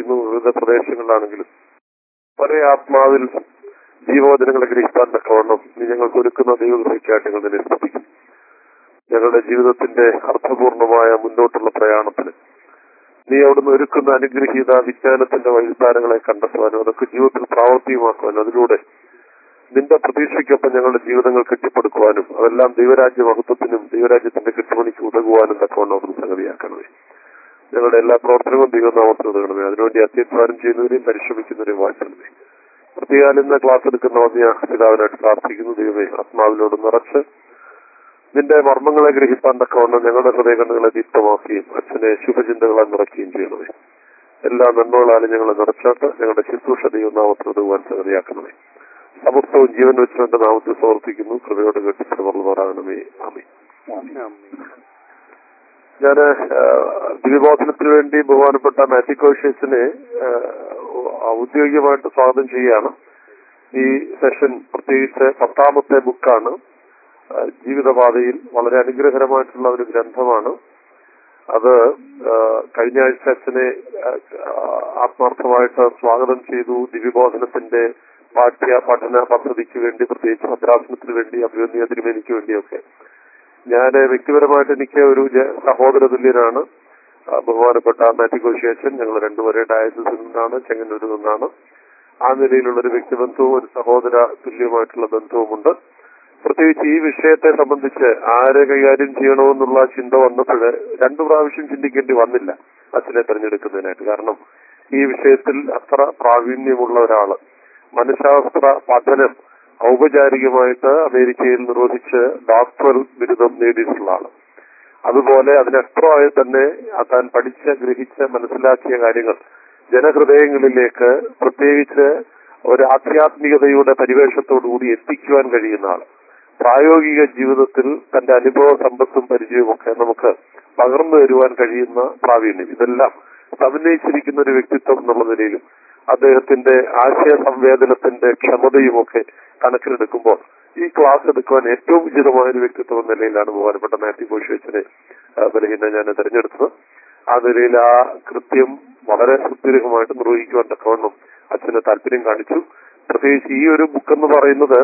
ആയിരിക്കുന്നു വിവിധ പ്രദേശങ്ങളിലാണെങ്കിലും ഒരേ ആത്മാവിൽ ജീവോചനങ്ങളെ ഗ്രഹിക്കാൻ തക്കവണ്ണം നീ ഞങ്ങൾക്ക് ഒരുക്കുന്ന ദൈവകൃപയ്ക്കായിട്ട് ഞങ്ങൾ നിന്നെ സ്തുതിക്കും ഞങ്ങളുടെ ജീവിതത്തിന്റെ അർത്ഥപൂർണമായ മുന്നോട്ടുള്ള പ്രയാണത്തിന് നീ അവിടുന്ന് ഒരുക്കുന്ന അനുഗ്രഹീത വിജ്ഞാനത്തിന്റെ വഴിത്താരങ്ങളെ കണ്ടെത്തുവാനും അതൊക്കെ ജീവിതത്തിൽ പ്രാവർത്തികമാക്കുവാനും അതിലൂടെ നിന്റെ പ്രതീക്ഷയ്ക്കൊപ്പം ഞങ്ങളുടെ ജീവിതങ്ങൾ കെട്ടിപ്പടുക്കുവാനും അതെല്ലാം ദൈവരാജ്യ മഹത്വത്തിനും ദൈവരാജ്യത്തിന്റെ കെട്ടുപണിക്ക് ഉതകുവാനും തക്കവണ്ണം അവിടുന്ന് സംഗതിയാക്കണമേ ഞങ്ങളുടെ എല്ലാ പ്രവർത്തനങ്ങളും ദൈവനാമത്തിൽ ഉതകണമേ അതിനുവേണ്ടി അത്യധ്വാനം ചെയ്യുന്നവരെയും പരിശ്രമിക്കുന്നവരെയും വാഴ്ത്തണമേ പ്രത്യേകം ഇന്ന് ക്ലാസ് എടുക്കുന്ന വന്യ പിതാവിനായിട്ട് പ്രാർത്ഥിക്കുന്നു ദൈവമേ ആത്മാവിനോട് നിറച്ച് നിന്റെ മർമ്മങ്ങളെ ഗ്രഹിപ്പാൻ തക്കവണ്ണം ഞങ്ങളുടെ ഹൃദയകണ്ണുകളെ ദീപ്തമാക്കുകയും അച്ഛനെ ശുഭചിന്തകളാൽ നിറയ്ക്കുകയും ചെയ്യണമേ എല്ലാ നന്മകളാലും ഞങ്ങളെ നിറച്ചാട്ട് ഞങ്ങളുടെ ശുശ്രൂഷ ദൈവനാമത്തിൽ ഉതകുവാൻ സംഗതിയാക്കണമേ സമസ്തവും ജീവൻ വെച്ചവന്റെ നാമത്തിൽ സമർപ്പിക്കുന്നു കൃപയോട് കേട്ട് പ്രവർത്തനമാകണമേ ആമേ ഞാൻ ദിവ്യബോധനത്തിന് വേണ്ടി ബഹുമാനപ്പെട്ട മാത്യു കോഷ്യസിനെ ഔദ്യോഗികമായിട്ട് സ്വാഗതം ചെയ്യുകയാണ് ഈ സെഷൻ പ്രത്യേകിച്ച് പത്താമത്തെ ബുക്കാണ് ആ, ജീവിതപാതയിൽ വളരെ അനുഗ്രഹകരമായിട്ടുള്ള ഒരു ഗ്രന്ഥമാണ് അത് ആ, കഴിഞ്ഞ ആഴ്ച അച്ഛനെ ആ, ആത്മാർത്ഥമായിട്ട് സ്വാഗതം ചെയ്തു ദിവ്യബോധനത്തിന്റെ പാഠ്യ പഠന പദ്ധതിക്ക് വേണ്ടി പ്രത്യേകിച്ച് ഭദ്രാസനത്തിന് വേണ്ടി അഭിമന്യ തിരുമേനിക്ക് വേണ്ടിയൊക്കെ ഞാൻ വ്യക്തിപരമായിട്ട് എനിക്ക് ഒരു ജ- സഹോദര തുല്യനാണ് ആ, ബഹുമാനപ്പെട്ട മാത്യു കോശിയച്ചൻ ഞങ്ങൾ രണ്ടുപേരെ ഡയസിൽ നിന്നാണ് ചെങ്ങന്നൂരിൽ നിന്നാണ് ആ നിലയിലുള്ള ഒരു വ്യക്തിബന്ധവും ഒരു സഹോദര തുല്യമായിട്ടുള്ള ബന്ധവുമുണ്ട് പ്രത്യേകിച്ച് ഈ വിഷയത്തെ സംബന്ധിച്ച് ആരെ കൈകാര്യം ചെയ്യണമെന്നുള്ള ചിന്ത വന്നപ്പോൾ രണ്ടു പ്രാവശ്യം ചിന്തിക്കേണ്ടി വന്നില്ല അച്ഛനെ തെരഞ്ഞെടുക്കുന്നതിനായിട്ട് കാരണം ഈ വിഷയത്തിൽ അത്ര പ്രാവീണ്യമുള്ള ഒരാള് മനഃശാസ്ത്ര പഠനം ഔപചാരികമായിട്ട് അമേരിക്കയിൽ നിർവഹിച്ച് ഡോക്ടറൽ ബിരുദം നേടിയിട്ടുള്ള ആള് അതുപോലെ അതിനപ്പുറമായി തന്നെ താൻ പഠിച്ച് ഗ്രഹിച്ച് മനസ്സിലാക്കിയ കാര്യങ്ങൾ ജനഹൃദയങ്ങളിലേക്ക് പ്രത്യേകിച്ച് ഒരു ആധ്യാത്മികതയുടെ പരിവേഷത്തോടുകൂടി എത്തിക്കുവാൻ കഴിയുന്ന ആൾ പ്രായോഗിക ജീവിതത്തിൽ തന്റെ അനുഭവ സമ്പത്തും പരിചയവും ഒക്കെ നമുക്ക് പകർന്നു തരുവാൻ കഴിയുന്ന പ്രാവീണ്യം ഇതെല്ലാം സമന്വയിച്ചിരിക്കുന്ന ഒരു വ്യക്തിത്വം എന്നുള്ള നിലയിലും അദ്ദേഹത്തിന്റെ ആശയ സംവേദനത്തിന്റെ ക്ഷമതയുമൊക്കെ കണക്കിലെടുക്കുമ്പോൾ ഈ ക്ലാസ് എടുക്കുവാൻ ഏറ്റവും ഉചിതമായ ഒരു വ്യക്തിത്വം എന്ന നിലയിലാണ് ബഹുമാനപ്പെട്ട മാത്യു കോശിവച്ചനെ ബലഹീന ഞാൻ തെരഞ്ഞെടുത്തത് ആ നിലയിൽ ആ കൃത്യം വളരെ സുദീർഘമായിട്ട് നിർവഹിക്കുവാൻ തക്കവണ്ണം അച്ഛന് താല്പര്യം കാണിച്ചു പ്രത്യേകിച്ച് ഈ ഒരു ബുക്ക് എന്ന് പറയുന്നത്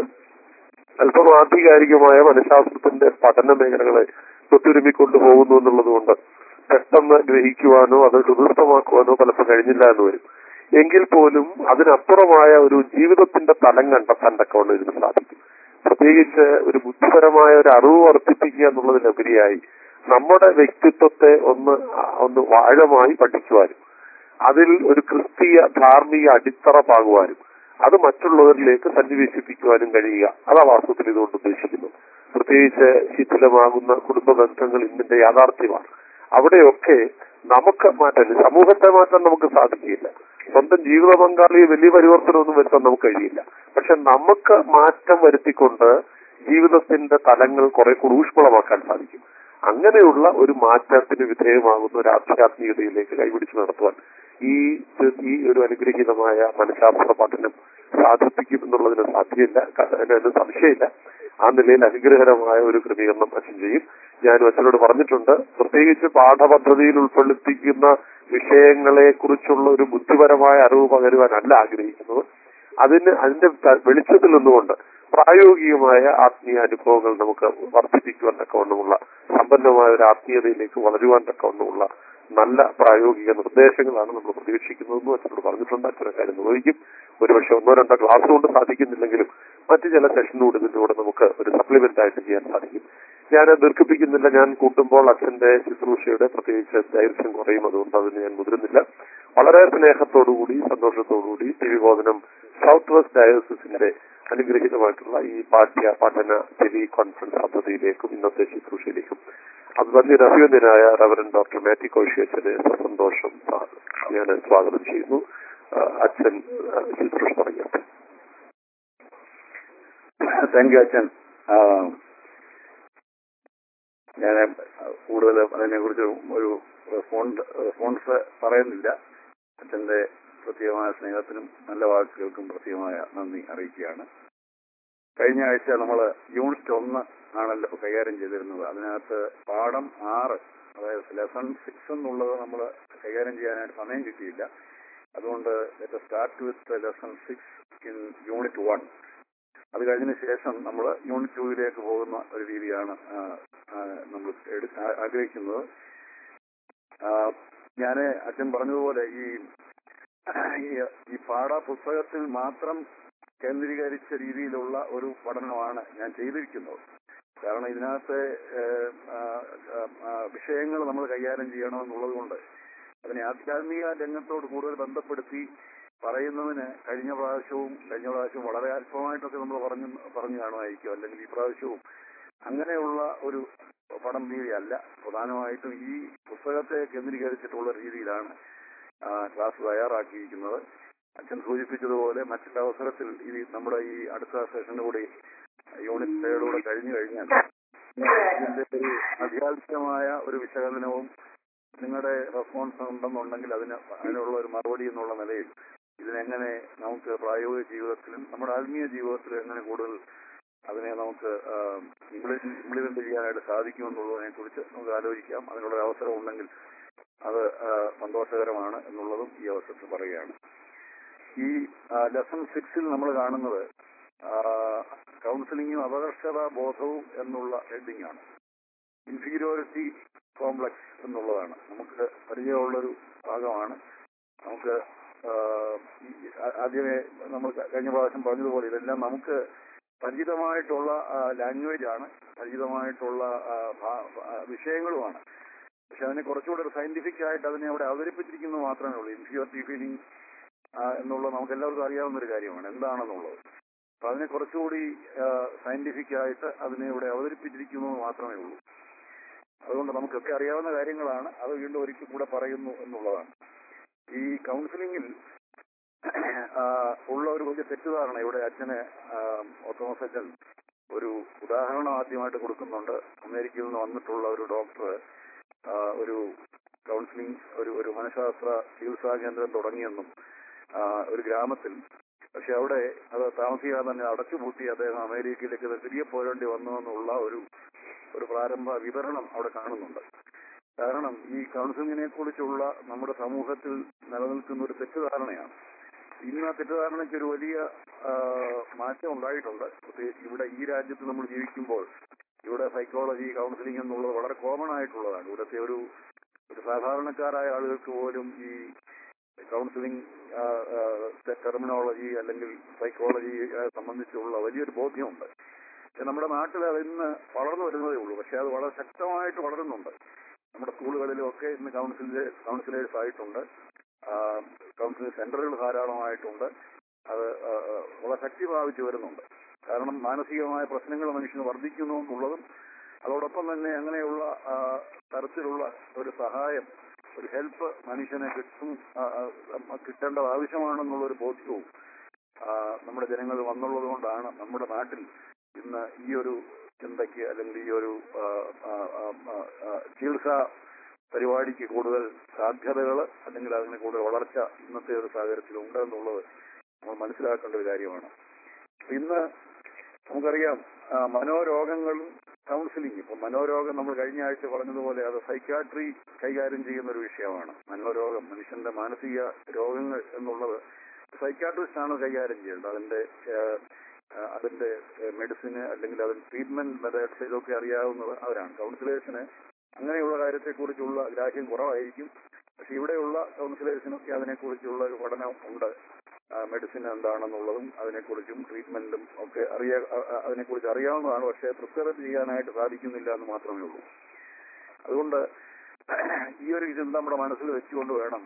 അല്പം ആധികാരികമായ മനഃശാസ്ത്രത്തിന്റെ പഠന മേഖലകളെ തൊട്ടുരുമിക്കൊണ്ടു പോകുന്നു എന്നുള്ളത് കൊണ്ട് പെട്ടെന്ന് ഗ്രഹിക്കുവാനോ അത് ഹൃദയസ്ഥമാക്കുവാനോ പലപ്പോൾ കഴിഞ്ഞില്ല എന്ന് വരും എങ്കിൽ പോലും അതിനപ്പുറമായ ഒരു ജീവിതത്തിന്റെ തലം കണ്ടെത്താൻ തക്കവണ്ണം ഇതിന് സാധിക്കും പ്രത്യേകിച്ച് ഒരു ബുദ്ധിപരമായ ഒരു അറിവ് വർദ്ധിപ്പിക്കുക എന്നുള്ളതിനുപരിയായി നമ്മുടെ വ്യക്തിത്വത്തെ ഒന്ന് ഒന്ന് ആഴമായി പഠിക്കുവാനും അതിൽ ഒരു ക്രിസ്തീയ ധാർമ്മിക അടിത്തറ പാകുവാനും അത് മറ്റുള്ളവരിലേക്ക് സന്നിവേശിപ്പിക്കുവാനും കഴിയുക അതാ വാസ്തവത്തിൽ ഇതുകൊണ്ട് ഉദ്ദേശിക്കുന്നു പ്രത്യേകിച്ച് ശിഥിലമാകുന്ന കുടുംബ ബന്ധങ്ങൾ ഇന്നിന്റെ യാഥാർത്ഥ്യമാണ് അവിടെയൊക്കെ നമുക്ക് മാറ്റാൻ സമൂഹത്തെ മാറ്റാൻ നമുക്ക് സാധിക്കില്ല സ്വന്തം ജീവിത പങ്കാളിയെ വലിയ പരിവർത്തനമൊന്നും വരുത്താൻ നമുക്ക് കഴിയില്ല പക്ഷെ നമുക്ക് മാറ്റം വരുത്തിക്കൊണ്ട് ജീവിതത്തിന്റെ തലങ്ങൾ കുറെ കൂടി ഊഷ്മളമാക്കാൻ സാധിക്കും അങ്ങനെയുള്ള ഒരു മാറ്റത്തിന് വിധേയമാകുന്ന ഒരു ആധ്യാത്മികതയിലേക്ക് കൈപിടിച്ച് നടത്തുവാൻ ഈ ഈ ഒരു അനുഗ്രഹീതമായ മനഃശാസ്ത്ര പഠനം സാധിപ്പിക്കും എന്നുള്ളതിന് സാധ്യമില്ല അതിന് സംശയമില്ല ആ നിലയിൽ അനുഗ്രഹകരമായ ഒരു ക്രമീകരണം അച്ഛൻ ചെയ്യും ഞാൻ അച്ഛനോട് പറഞ്ഞിട്ടുണ്ട് പ്രത്യേകിച്ച് പാഠപദ്ധതിയിൽ ഉൾപ്പെടുത്തിക്കുന്ന വിഷയങ്ങളെ കുറിച്ചുള്ള ഒരു ബുദ്ധിപരമായ അറിവ് പകരുവാനല്ല ആഗ്രഹിക്കുന്നത് അതിന് അതിന്റെ വെളിച്ചത്തിൽ നിന്നുകൊണ്ട് പ്രായോഗികമായ ആത്മീയ അനുഭവങ്ങൾ നമുക്ക് വർദ്ധിപ്പിക്കുവാൻ തക്കവണ്ണമുള്ള സമ്പന്നമായ ഒരു ആത്മീയതയിലേക്ക് വളരുവാൻ തക്കവണ്ണമുള്ള നല്ല പ്രായോഗിക നിർദ്ദേശങ്ങളാണ് നമ്മൾ പ്രതീക്ഷിക്കുന്നതെന്നും അച്ഛനോട് പറഞ്ഞിട്ടുണ്ട് അച്ഛനെ കാര്യം നിർവഹിക്കും ഒരുപക്ഷെ ഒന്നോ രണ്ടോ ക്ലാസ് കൊണ്ട് സാധിക്കുന്നില്ലെങ്കിലും മറ്റു ചില സെഷനോട് ഇതിലൂടെ നമുക്ക് ഒരു സപ്ലിമെന്റ് ആയിട്ട് ചെയ്യാൻ സാധിക്കും ഞാൻ ദീർഘിപ്പിക്കുന്നില്ല ഞാൻ കൂട്ടുമ്പോൾ അച്ഛന്റെ ശുശ്രൂഷയുടെ പ്രത്യേകിച്ച് ദൈർഘ്യം കുറയും അതുകൊണ്ട് അതിന് ഞാൻ മുതിരുന്നില്ല വളരെ സ്നേഹത്തോടുകൂടി സന്തോഷത്തോടുകൂടി തിരുവോധനം സൗത്ത് വെസ്റ്റ് ഡയോസിന്റെ അനുഗ്രഹീതമായിട്ടുള്ള ഈ പാഠ്യ പഠന ടെലി കോൺഫറൻസ് പദ്ധതിയിലേക്കും ഇന്നത്തെ ശുശ്രൂഷയിലേക്കും അത് വലിയ അഭിനന്ദനായ റവറൻ ഡോക്ടർ മാറ്റി കോശിയച്ചനെ സന്തോഷം ഞാൻ സ്വാഗതം ചെയ്യുന്നു അച്ഛൻ ശുശ്രൂഷ തുടങ്ങിയത് താങ്ക് യു അച്ഛൻ ഞാൻ കൂടുതൽ അതിനെ കുറിച്ച് ഒരു റെസ്പോണ്ട് റെസ്പോൺസ് പറയുന്നില്ല അച്ഛന്റെ പ്രത്യേകമായ സ്നേഹത്തിനും നല്ല വാക്കുകൾക്കും പ്രത്യേകമായ നന്ദി അറിയിക്കുകയാണ് കഴിഞ്ഞ ആഴ്ച നമ്മൾ യൂണിറ്റ് ഒന്ന് ആണല്ലോ കൈകാര്യം ചെയ്തിരുന്നത് അതിനകത്ത് പാഠം ആറ് അതായത് ലെസൺ സിക്സ് എന്നുള്ളത് നമ്മൾ കൈകാര്യം ചെയ്യാനായിട്ട് സമയം കിട്ടിയില്ല അതുകൊണ്ട് start with lesson six in unit one അത് കഴിഞ്ഞതിന് ശേഷം നമ്മൾ യൂണിറ്റ് ടൂവിലേക്ക് പോകുന്ന ഒരു രീതിയാണ് ആ, ആ, നമ്മൾ എടു- ആ- ആഗ്രഹിക്കുന്നത് ഞാൻ അച്ഛൻ പറഞ്ഞതുപോലെ ഈ ഈ- ഈ പാഠപുസ്തകത്തിൽ മാത്രം കേന്ദ്രീകരിച്ച രീതിയിലുള്ള ഒരു പഠനമാണ് ഞാൻ ചെയ്തിരിക്കുന്നത് കാരണം ഇതിനകത്തെ വിഷയങ്ങൾ നമ്മൾ കൈകാര്യം ചെയ്യണമെന്നുള്ളത് കൊണ്ട് അതിനെ ആധ്യാത്മിക രംഗത്തോട് കൂടുതൽ ബന്ധപ്പെടുത്തി പറയുന്നതിന് കഴിഞ്ഞ പ്രാവശ്യവും കഴിഞ്ഞ പ്രാവശ്യവും വളരെ അല്പമായിട്ടൊക്കെ നമ്മൾ പറഞ്ഞു പറഞ്ഞു കാണുമായിരിക്കും അല്ലെങ്കിൽ ഈ പ്രാവശ്യവും അങ്ങനെയുള്ള ഒരു പഠനം രീതിയല്ല പ്രധാനമായിട്ടും ഈ പുസ്തകത്തെ കേന്ദ്രീകരിച്ചിട്ടുള്ള രീതിയിലാണ് ആ, ക്ലാസ് തയ്യാറാക്കിയിരിക്കുന്നത് അച്ഛൻ സൂചിപ്പിച്ചതുപോലെ മറ്റുള്ള അവസരത്തിൽ ഈ നമ്മുടെ ഈ അടുത്ത സെഷന്റെ കൂടി യൂണിറ്റ് തേർഡൂടെ കഴിഞ്ഞു കഴിഞ്ഞാൽ ഇതിന്റെ ഒരു അധ്യാത്മികമായ ഒരു വിശകലനവും നിങ്ങളുടെ റെസ്പോൺസ് ഉണ്ടെന്നുണ്ടെങ്കിൽ അതിന് അതിനുള്ള ഒരു മറുപടി എന്നുള്ള നിലയിൽ ഇതിനെങ്ങനെ നമുക്ക് പ്രായോഗിക ജീവിതത്തിലും നമ്മുടെ ആത്മീയ ജീവിതത്തിലും എങ്ങനെ കൂടുതൽ അതിനെ നമുക്ക് ഇംപ്ലിമെന്റ് ചെയ്യാനായിട്ട് സാധിക്കുമെന്നുള്ളതിനെ കുറിച്ച് നമുക്ക് ആലോചിക്കാം അതിനുള്ള ഒരു അവസരം ഉണ്ടെങ്കിൽ അത് ആ, സന്തോഷകരമാണ് എന്നുള്ളതും ഈ അവസരത്തിൽ പറയുകയാണ് ഈ ലെസൺ സിക്സിൽ നമ്മൾ കാണുന്നത് കൗൺസിലിങ്ങും അപകർഷത ബോധവും എന്നുള്ള ഹെഡിങ് ആണ് ഇൻഫീരിയോറിറ്റി കോംപ്ലക്സ് എന്നുള്ളതാണ് നമുക്ക് പരിചയമുള്ളൊരു ഭാഗമാണ് നമുക്ക് ആ, ഈ ആ- ആദ്യമേ നമ്മൾ കഴിഞ്ഞ പ്രാവശ്യം പറഞ്ഞതുപോലെ ഇതെല്ലാം നമുക്ക് പരിചിതമായിട്ടുള്ള ലാംഗ്വേജ് ആണ് പരിചിതമായിട്ടുള്ള ആ, ഭാ- ആ, വിഷയങ്ങളുമാണ് പക്ഷെ അതിനെ കുറച്ചുകൂടെ ഒരു സയന്റിഫിക് ആയിട്ട് അതിനെ അവിടെ അവതരിപ്പിച്ചിരിക്കുന്നത് മാത്രമേ ഉള്ളൂ ഇൻഫിയോറിറ്റി ഫീലിംഗ് എന്നുള്ളത് നമുക്ക് എല്ലാവർക്കും അറിയാവുന്ന ഒരു കാര്യമാണ് എന്താണെന്നുള്ളത് അപ്പൊ അതിനെ കുറച്ചുകൂടി സയന്റിഫിക് ആയിട്ട് അതിനെ ഇവിടെ അവതരിപ്പിച്ചിരിക്കുന്നു എന്ന് മാത്രമേ ഉള്ളൂ അതുകൊണ്ട് നമുക്കൊക്കെ അറിയാവുന്ന കാര്യങ്ങളാണ് അത് വീണ്ടും ഒരിക്കൽ കൂടെ പറയുന്നു എന്നുള്ളതാണ് ഈ കൗൺസിലിംഗിൽ ആ, ഉള്ള ഒരു വലിയ തെറ്റിദ്ധാരണ ഇവിടെ അച്ഛന് ഓട്ടോമസ് അച്ഛൻ ഒരു ഉദാഹരണം ആദ്യമായിട്ട് കൊടുക്കുന്നുണ്ട് അമേരിക്കയിൽ നിന്ന് വന്നിട്ടുള്ള ഒരു ഡോക്ടർ ഒരു കൗൺസിലിംഗ് ഒരു ഒരു മനഃശാസ്ത്ര ചികിത്സാ കേന്ദ്രം തുടങ്ങിയെന്നും ആ, ഒരു ഗ്രാമത്തിൽ പക്ഷെ അവിടെ അത് താമസിയാതെ തന്നെ അടച്ചുപൂട്ടി അദ്ദേഹം അമേരിക്കയിലേക്ക് തിരികെ പോരേണ്ടി വന്നു എന്നുള്ള ഒരു ഒരു പ്രാരംഭ വിവരണം അവിടെ കാണുന്നുണ്ട് കാരണം ഈ കൗൺസിലിങ്ങിനെ കുറിച്ചുള്ള നമ്മുടെ സമൂഹത്തിൽ നിലനിൽക്കുന്ന ഒരു തെറ്റിദ്ധാരണയാണ് ഇന്ന് ആ തെറ്റിദ്ധാരണയ്ക്ക് ഒരു വലിയ ആ, മാറ്റം ഉണ്ടായിട്ടുണ്ട് പ്രത്യേകിച്ച് ഇവിടെ ഈ രാജ്യത്ത് നമ്മൾ ജീവിക്കുമ്പോൾ ഇവിടെ സൈക്കോളജി കൗൺസിലിംഗ് എന്നുള്ളത് വളരെ കോമൺ ആയിട്ടുള്ളതാണ് ഇവിടുത്തെ ഒരു ഒരു സാധാരണക്കാരായ ആളുകൾക്ക് പോലും ഈ കൗൺസിലിംഗ് ടെർമിനോളജി അല്ലെങ്കിൽ സൈക്കോളജി സംബന്ധിച്ചുള്ള വലിയൊരു ബോധ്യമുണ്ട് പക്ഷെ നമ്മുടെ നാട്ടിൽ അത് ഇന്ന് വളർന്നു വരുന്നതേ ഉള്ളൂ പക്ഷെ അത് വളരെ ശക്തമായിട്ട് വളരുന്നുണ്ട് നമ്മുടെ സ്കൂളുകളിലും ഒക്കെ ഇന്ന് കൗൺസിലേ കൗൺസിലേഴ്സ് ആയിട്ടുണ്ട് കൗൺസിലിംഗ് സെന്ററുകൾ ധാരാളമായിട്ടുണ്ട് അത് ആ, ആ, വളരെ ശക്തി പ്രാപിച്ചു വരുന്നുണ്ട് കാരണം മാനസികമായ പ്രശ്നങ്ങൾ മനുഷ്യന് വർദ്ധിക്കുന്നു എന്നുള്ളതും അതോടൊപ്പം തന്നെ അങ്ങനെയുള്ള ആ, തരത്തിലുള്ള ഒരു സഹായം ഒരു ഹെൽപ്പ് മനുഷ്യന് കിട്ടും ആ, ആ, കിട്ടേണ്ടത് ആവശ്യമാണെന്നുള്ള ഒരു ബോധ്യവും ആ, നമ്മുടെ ജനങ്ങൾ വന്നുള്ളത് കൊണ്ടാണ് നമ്മുടെ നാട്ടിൽ ഇന്ന് ഈ ഒരു ചിന്തയ്ക്ക് അല്ലെങ്കിൽ ഈ ഒരു ആ, ആ, ആ, ആ, ആ, ചികിത്സാ പരിപാടിക്ക് കൂടുതൽ സാധ്യതകൾ അല്ലെങ്കിൽ അതിന് കൂടുതൽ വളർച്ച ഇന്നത്തെ ഒരു സാഹചര്യത്തിൽ ഉണ്ട് എന്നുള്ളത് നമ്മൾ മനസ്സിലാക്കേണ്ട ഒരു കാര്യമാണ് ഇന്ന് നമുക്കറിയാം ആ, മനോരോഗങ്ങളും കൗൺസിലിംഗ് ഇപ്പൊ മനോരോഗം നമ്മൾ കഴിഞ്ഞ ആഴ്ച പറഞ്ഞതുപോലെ അത് സൈക്കാട്രി കൈകാര്യം ചെയ്യുന്ന ഒരു വിഷയമാണ് മനോരോഗം മനുഷ്യന്റെ മാനസിക രോഗങ്ങൾ എന്നുള്ളത് സൈക്കാട്രിസ്റ്റ് ആണ് കൈകാര്യം ചെയ്യേണ്ടത് അതിന്റെ ആ, ആ, അതിന്റെ മെഡിസിന് അല്ലെങ്കിൽ അതിന്റെ ട്രീറ്റ്മെന്റ് മെത്തേഡ്സ് ഇതൊക്കെ അറിയാവുന്നത് അവരാണ് കൗൺസിലേഴ്സിന് അങ്ങനെയുള്ള കാര്യത്തെക്കുറിച്ചുള്ള ഗ്രാഹ്യം കുറവായിരിക്കും പക്ഷെ ഇവിടെയുള്ള കൗൺസിലേഴ്സിനൊക്കെ അതിനെക്കുറിച്ചുള്ള ഒരു പഠനം ഉണ്ട് മെഡിസിൻ എന്താണെന്നുള്ളതും അതിനെക്കുറിച്ചും ട്രീറ്റ്മെന്റും ഒക്കെ അറിയാ അ- അ- അതിനെക്കുറിച്ച് അറിയാവുന്നതാണ് പക്ഷേ പ്രിസ്ക്രൈബ് ചെയ്യാനായിട്ട് സാധിക്കുന്നില്ല എന്ന് മാത്രമേ ഉള്ളൂ അതുകൊണ്ട് ഈ ഒരു ചിന്ത നമ്മുടെ മനസ്സിൽ വെച്ചുകൊണ്ട് വേണം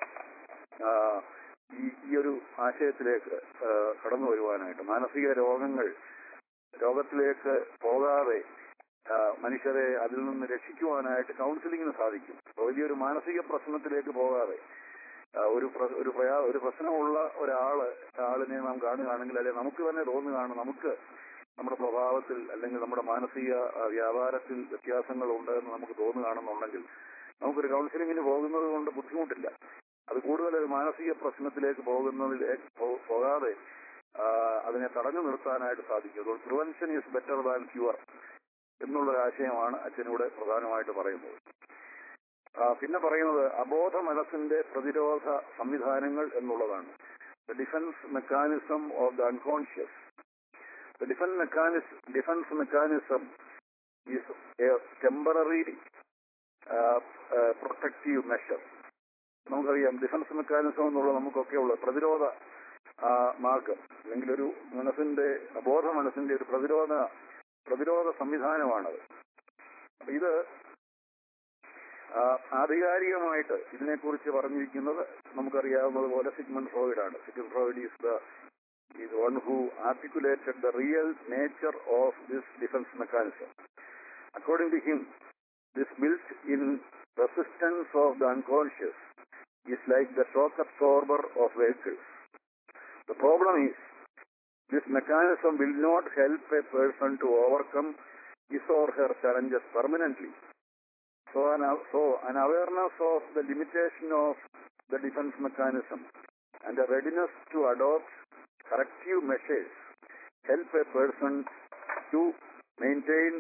ആ, ഈ ഈ ഒരു ആശയത്തിലേക്ക് ആ, കടന്നു വരുവാനായിട്ട് മാനസിക രോഗങ്ങൾ രോഗത്തിലേക്ക് പോകാതെ ആ, മനുഷ്യരെ അതിൽ നിന്ന് രക്ഷിക്കുവാനായിട്ട് കൗൺസിലിങ്ങിന് സാധിക്കും വലിയൊരു മാനസിക പ്രശ്നത്തിലേക്ക് പോകാതെ ആ, ഒരു പ്ര- ഒരു പ്രയാ ഒരു പ്രശ്നമുള്ള ഒരാള് ആളിനെ നാം കാണുകയാണെങ്കിൽ അല്ലെങ്കിൽ നമുക്ക് തന്നെ തോന്നുകയാണ് നമുക്ക് നമ്മുടെ സ്വഭാവത്തിൽ അല്ലെങ്കിൽ നമ്മുടെ മാനസിക ആ, വ്യാപാരത്തിൽ വ്യത്യാസങ്ങളുണ്ട് എന്ന് നമുക്ക് തോന്നുകയാണെന്നുണ്ടെങ്കിൽ നമുക്കൊരു കൗൺസിലിങ്ങിന് പോകുന്നത് കൊണ്ട് ബുദ്ധിമുട്ടില്ല അത് കൂടുതൽ ഒരു മാനസിക പ്രശ്നത്തിലേക്ക് പോകുന്നതിലേക്ക് പോ- പോകാതെ ആ, അതിനെ തടഞ്ഞു നിർത്താനായിട്ട് സാധിക്കും prevention is better than cure എന്നുള്ള ഒരു ആശയമാണ് അച്ഛനൂടെ പ്രധാനമായിട്ട് പറയുന്നത് ആ, പിന്നെ പറയുന്നത് അബോധ മനസ്സിന്റെ പ്രതിരോധ സംവിധാനങ്ങൾ എന്നുള്ളതാണ് the defence mechanism of the unconscious the defence mechanism defence mechanism is a temporary protective measure നമുക്കറിയാം ഡിഫൻസ് മെക്കാനിസം എന്നുള്ള നമുക്കൊക്കെ ഉള്ള പ്രതിരോധ ആ, മാർഗം അല്ലെങ്കിൽ ഒരു മനസ്സിന്റെ അബോധ മനസ്സിന്റെ ഒരു പ്രതിരോധ പ്രതിരോധ സംവിധാനമാണത് അപ്പൊ ഇത് ആ, ആധികാരികമായിട്ട് ഇതിനെക്കുറിച്ച് പറഞ്ഞിരിക്കുന്നത് നമുക്കറിയാവുന്നത് പോലെ സിഗ്മണ്ട് ഫ്രോയിഡ് ആണ് Sigmund Freud is the is one who articulated the real nature of this defence mechanism according to him this built in resistance of the unconscious is like the shock absorber of vehicles the problem is this mechanism will not help a person to overcome his or her challenges permanently. So an, so an awareness of the limitation of the defense mechanism and a readiness to adopt corrective measures help a person to maintain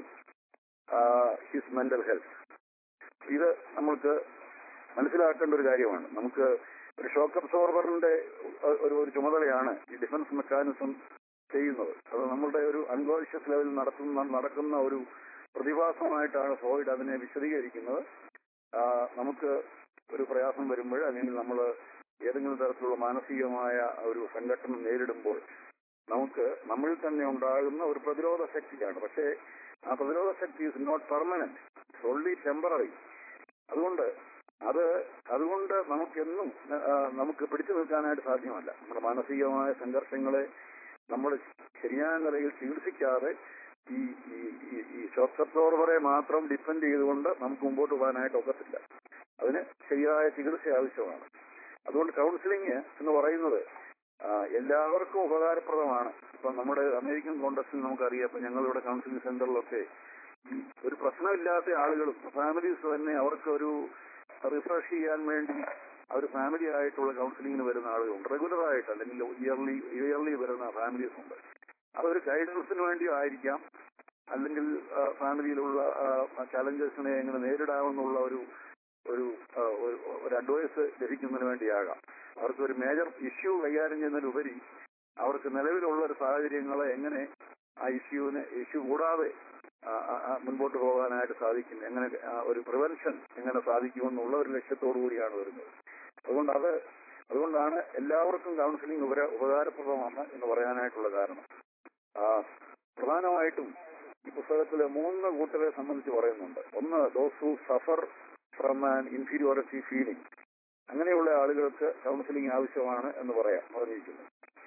uh, his mental health. ഇത് നമ്മൾക്ക് മനസ്സിലാക്കേണ്ട ഒരു കാര്യമാണ് നമുക്ക് ഒരു shock അബ്സോർബറിന്റെ ഒരു ഒരു ചുമതലയാണ് ഈ ഡിഫൻസ് മെക്കാനിസം ചെയ്യുന്നത് അത് നമ്മളുടെ ഒരു അൺകോൺഷ്യസ് ലെവലിൽ നടത്തുന്ന നടക്കുന്ന ഒരു പ്രതിഭാസമായിട്ടാണ് ഫ്രോയിഡ് അതിനെ വിശദീകരിക്കുന്നത് ആ, നമുക്ക് ഒരു പ്രയാസം വരുമ്പോൾ അല്ലെങ്കിൽ നമ്മൾ ഏതെങ്കിലും തരത്തിലുള്ള മാനസികമായ ഒരു സംഘട്ടനം നേരിടുമ്പോൾ നമുക്ക് നമ്മളിൽ തന്നെ ഉണ്ടാകുന്ന ഒരു പ്രതിരോധ ശക്തിയാണ് പക്ഷേ ആ പ്രതിരോധ ശക്തി is not permanent it's only temporary അതുകൊണ്ട് അത് അതുകൊണ്ട് നമുക്കെന്നും ആ, നമുക്ക് പിടിച്ചു നിൽക്കാനായിട്ട് സാധ്യമല്ല നമ്മുടെ മാനസികമായ സംഘർഷങ്ങളെ നമ്മൾ ശരിയായ നിലയിൽ ചികിത്സിക്കാതെ ഈ ഈ ഈ- ഈ ഷോക്ക് അബ്സോർബറെ മാത്രം ഡിപ്പെൻഡ് ചെയ്തുകൊണ്ട് നമുക്ക് മുമ്പോട്ട് പോകാനായിട്ട് ഒക്കത്തില്ല അതിന് ശരിയായ ചികിത്സ ആവശ്യമാണ് അതുകൊണ്ട് കൗൺസിലിംഗ് എന്ന് പറയുന്നത് ആ, എല്ലാവർക്കും ഉപകാരപ്രദമാണ് ഇപ്പൊ നമ്മുടെ അമേരിക്കൻ കോൺഗ്രസിൽ നമുക്കറിയാം ഇപ്പൊ ഞങ്ങളിവിടെ കൗൺസിലിംഗ് സെന്ററിലൊക്കെ ഈ ഒരു പ്രശ്നമില്ലാത്ത ആളുകളും ഫാമിലീസ് തന്നെ അവർക്ക് ഒരു റിഫ്രഷ് ചെയ്യാൻ വേണ്ടി അവർ ഫാമിലി ആയിട്ടുള്ള കൗൺസിലിങ്ങിന് വരുന്ന ആളുകളുണ്ട് റെഗുലർ ആയിട്ട് അല്ലെങ്കിൽ ഇയർലി ഇയർലി വരുന്ന ഫാമിലീസ് ഉണ്ട് അതൊരു ഗൈഡൻസിന് വേണ്ടി ആയിരിക്കാം അല്ലെങ്കിൽ ഫാമിലിയിലുള്ള ചലഞ്ചസിനെ എങ്ങനെ നേരിടാമെന്നുള്ള ഒരു ഒരു ആ, ഒരു- ഒരു അഡ്വൈസ് ലഭിക്കുന്നതിന് വേണ്ടിയാകാം അവർക്ക് ഒരു മേജർ ഇഷ്യൂ കൈകാര്യം ചെയ്യുന്നതിനുപരി അവർക്ക് നിലവിലുള്ള ഒരു സാഹചര്യങ്ങളെ എങ്ങനെ ആ ഇഷ്യൂവിനെ ഇഷ്യൂ കൂടാതെ ആ, ആ, ആ, മുൻപോട്ട് പോകാനായിട്ട് സാധിക്കും എങ്ങനെ ആ, ഒരു പ്രിവെൻഷൻ എങ്ങനെ സാധിക്കുമെന്നുള്ള ഒരു ലക്ഷ്യത്തോടു കൂടിയാണ് വരുന്നത് അതുകൊണ്ട് അത് അതുകൊണ്ടാണ് എല്ലാവർക്കും കൗൺസിലിംഗ് ഉപര ഉപകാരപ്രദമാണ് എന്ന് പറയാനായിട്ടുള്ള കാരണം ആ, പ്രധാനമായിട്ടും ഈ പുസ്തകത്തിൽ മൂന്ന് കൂട്ടരെ സംബന്ധിച്ച് പറയുന്നുണ്ട് ഒന്ന് those who suffer from an inferiority feeling അങ്ങനെയുള്ള ആളുകൾക്ക് കൗൺസിലിംഗ് ആവശ്യമാണ് എന്ന് പറയാം പറഞ്ഞിരിക്കുന്നു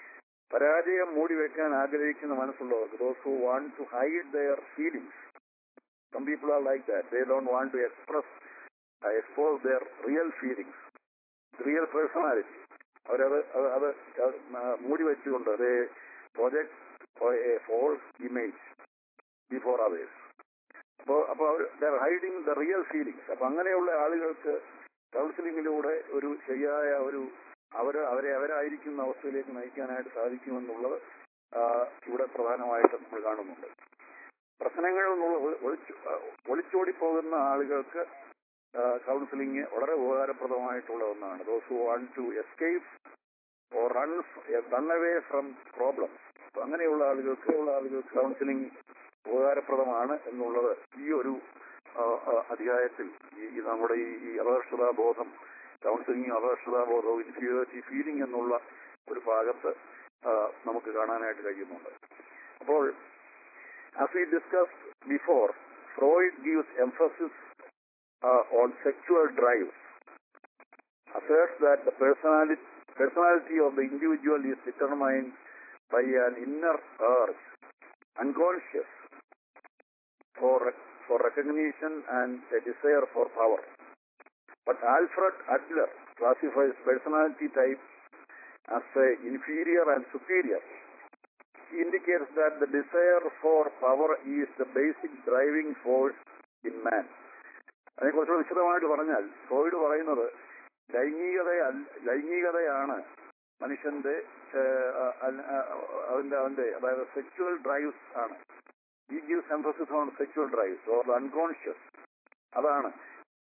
പരാജയം മൂടിവെക്കാൻ ആഗ്രഹിക്കുന്ന മനസ്സുള്ളവർക്ക് those who want to hide their feelings some people are like that they don't want to express expose their real feelings real personality അവരത് അത് അത് അത് മൂടി വെച്ചുകൊണ്ട് അത് project a false image before others അപ്പോൾ അപ്പോൾ അവർ ഹൈഡിങ് ദ റിയൽ ഫീലിംഗ്സ് അപ്പൊ അങ്ങനെയുള്ള ആളുകൾക്ക് കൗൺസിലിങ്ങിലൂടെ ഒരു ശരിയായ ഒരു അവർ അവരെ അവരായിരിക്കുന്ന അവസ്ഥയിലേക്ക് നയിക്കാനായിട്ട് സാധിക്കുമെന്നുള്ളത് ആ, ഇവിടെ പ്രധാനമായിട്ട് നമ്മൾ കാണുന്നുണ്ട് പ്രശ്നങ്ങളിൽ നിന്നുള്ള ഒ- ഒളിച്ചു ആ, ഒളിച്ചോടി പോകുന്ന ആളുകൾക്ക് കൗൺസിലിംഗ് വളരെ ഉപകാരപ്രദമായിട്ടുള്ള ഒന്നാണ് those who want to escape or run run away from problems അപ്പൊ അങ്ങനെയുള്ള ആളുകൾക്ക് ഉള്ള ആളുകൾക്ക് കൗൺസിലിംഗ് ഉപകാരപ്രദമാണ് എന്നുള്ളത് ഈ ഒരു ആ, ആ, അധ്യായത്തിൽ ഈ ഈ നമ്മുടെ ഈ ഈ അപകർഷതാബോധം കൗൺസിലിംഗ് അപകർഷതാബോധവും ഇൻഫീരിയോറിറ്റി ഫീലിംഗ് എന്നുള്ള ഒരു ഭാഗത്ത് ആ, നമുക്ക് കാണാനായിട്ട് കഴിയുന്നുണ്ട് അപ്പോൾ as we discussed before, Freud gives emphasis uh, on sexual drives, asserts that the personality, personality of the individual is determined by an inner urge, unconscious, for, for recognition and a desire for power. But Alfred Adler classifies personality types as a inferior and superior. He indicates that the desire for power is the basic driving force in man. അതിനെക്കുറിച്ചുള്ള വിശദമായിട്ട് പറഞ്ഞാൽ Freud പറയുന്നത് ലൈംഗികത ലൈംഗികതയാണ് മനുഷ്യന്റെ ഏഹ്, അഹ് അഹ് അവന്റെ അവന്റെ അതായത് sexual drives ആണ് ഈ gives emphasis on sexual drives or unconscious അതാണ്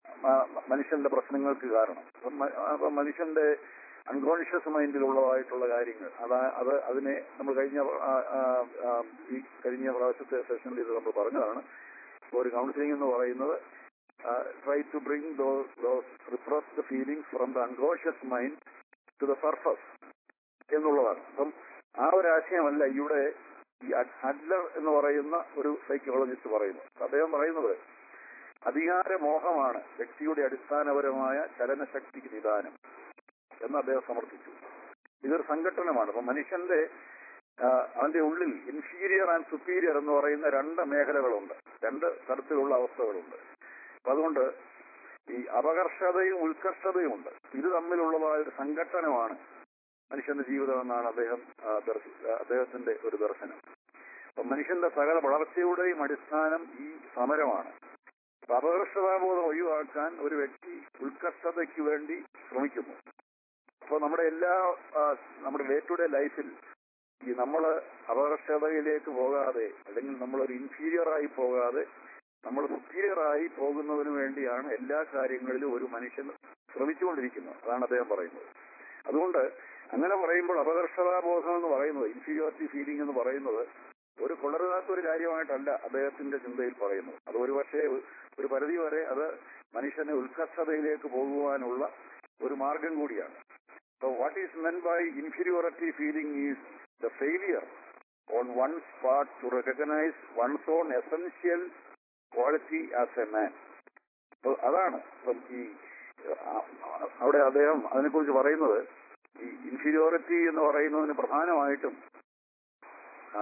മ- മനുഷ്യന്റെ പ്രശ്നങ്ങൾക്ക് കാരണം അപ്പം മ- അപ്പം മനുഷ്യന്റെ അൺകോൺഷ്യസ് മൈൻഡിലുള്ളതായിട്ടുള്ള കാര്യങ്ങൾ അതാ അത് അതിനെ നമ്മൾ കഴിഞ്ഞ ആ, ആ, ആ, ഈ കഴിഞ്ഞ പ്രാവശ്യത്തെ സെഷനിൽ ഇത് നമ്മൾ പറഞ്ഞതാണ് ഒരു കൗൺസിലിംഗ് എന്ന് പറയുന്നത് try to bring those repressed feelings from the unconscious mind to the surface എന്നുള്ളതാണ് അപ്പം ആ ഒരു ആശയമല്ല ഇവിടെ ഈ അഡ്ലർ എന്ന് പറയുന്ന ഒരു സൈക്കോളജിസ്റ്റ് പറയുന്നത് അദ്ദേഹം പറയുന്നത് അധികാരമോഹമാണ് വ്യക്തിയുടെ അടിസ്ഥാനപരമായ ചലനശക്തിക്ക് നിദാനം എന്ന് അദ്ദേഹം സമർത്ഥിച്ചു ഇതൊരു സംഘട്ടനമാണ് അപ്പൊ മനുഷ്യന്റെ ആ, അവന്റെ ഉള്ളിൽ ഇൻഫീരിയർ ആൻഡ് സുപ്പീരിയർ എന്ന് പറയുന്ന രണ്ട് മേഖലകളുണ്ട് രണ്ട് തരത്തിലുള്ള അവസ്ഥകളുണ്ട് അപ്പൊ അതുകൊണ്ട് ഈ അപകർഷതയും ഉത്കർഷതയും ഉണ്ട് ഇത് തമ്മിലുള്ളതായ ഒരു സംഘട്ടനമാണ് മനുഷ്യന്റെ ജീവിതം എന്നാണ് അദ്ദേഹം ആ, ദർശി- ആ, അദ്ദേഹത്തിന്റെ ഒരു ദർശനം അപ്പൊ മനുഷ്യന്റെ സകല വളർച്ചയുടെയും അടിസ്ഥാനം ഈ സമരമാണ് അപ്പൊ അപകർഷതാബോധം ഒഴിവാക്കാൻ ഒരു വ്യക്തി ഉത്കർഷതയ്ക്ക് വേണ്ടി ശ്രമിക്കുന്നു അപ്പൊ നമ്മുടെ എല്ലാ ആ, നമ്മുടെ ഡേ ടു ഡേ ലൈഫിൽ ഈ നമ്മൾ അപകർഷതയിലേക്ക് പോകാതെ അല്ലെങ്കിൽ നമ്മളൊരു ഇൻഫീരിയർ ആയി പോകാതെ നമ്മൾ സുപ്പീരിയർ ആയി പോകുന്നതിന് വേണ്ടിയാണ് എല്ലാ കാര്യങ്ങളിലും ഒരു മനുഷ്യൻ ശ്രമിച്ചുകൊണ്ടിരിക്കുന്നത് അതാണ് അദ്ദേഹം പറയുന്നത് അതുകൊണ്ട് അങ്ങനെ പറയുമ്പോൾ അപകർഷതാബോധം എന്ന് പറയുന്നത് ഇൻഫീരിയോറിറ്റി ഫീലിംഗ് എന്ന് പറയുന്നത് ഒരു കൊള്ളരുതാത്ത ഒരു കാര്യമായിട്ടല്ല അദ്ദേഹത്തിന്റെ ചിന്തയിൽ പറയുന്നത് അത് ഒരു പക്ഷേ ഒരു പരിധി വരെ അത് മനുഷ്യനെ ഉത്കർഷതയിലേക്ക് പോകുവാനുള്ള ഒരു മാർഗം കൂടിയാണ് So what is meant by inferiority feeling is the failure on one's part to recognize one's own essential quality as a man. So അതാണ് ഇപ്പം ഈ ആ, അവിടെ അദ്ദേഹം അതിനെക്കുറിച്ച് പറയുന്നത് ഈ ഇൻഫീരിയോറിറ്റി എന്ന് പറയുന്നതിന് പ്രധാനമായിട്ടും ആ,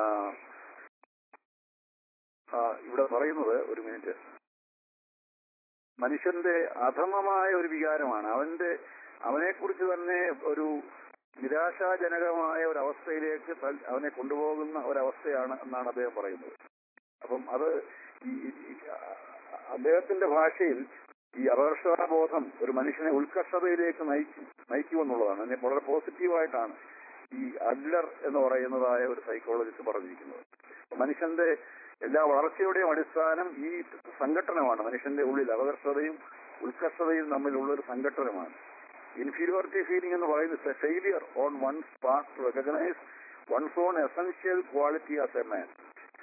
ആ, ഇവിടെ പറയുന്നത് ഒരു മിനിറ്റ് മനുഷ്യന്റെ അധമമായ ഒരു വികാരമാണ് അവന്റെ അവനെക്കുറിച്ച് തന്നെ ഒരു നിരാശാജനകമായ ഒരു അവസ്ഥയിലേക്ക് തൽ- അവനെ കൊണ്ടുപോകുന്ന ഒരവസ്ഥയാണ് എന്നാണ് അദ്ദേഹം പറയുന്നത് അപ്പം അത് ഈ- ഈ- ഈ- ആ- അദ്ദേഹത്തിന്റെ ഭാഷയിൽ ഈ അപകർഷതാബോധം ഒരു മനുഷ്യനെ ഉത്കർഷതയിലേക്ക് നയിക്കും നയിക്കുമെന്നുള്ളതാണ് അതിനെ വളരെ പോസിറ്റീവായിട്ടാണ് ഈ അഡ്ലർ എന്ന് പറയുന്നതായ ഒരു സൈക്കോളജിസ്റ്റ് പറഞ്ഞിരിക്കുന്നത് അപ്പൊ മനുഷ്യന്റെ എല്ലാ വളർച്ചയുടെയും അടിസ്ഥാനം ഈ സംഘട്ടനമാണ് മനുഷ്യന്റെ ഉള്ളിൽ അപകർഷതയും ഉത്കർഷതയും തമ്മിലുള്ള ഒരു സംഘട്ടനമാണ് ഇൻഫീരിയോറിറ്റി ഫീലിംഗ് എന്ന് പറയുന്നത് failure on one's part to recognise one's own essential quality as a man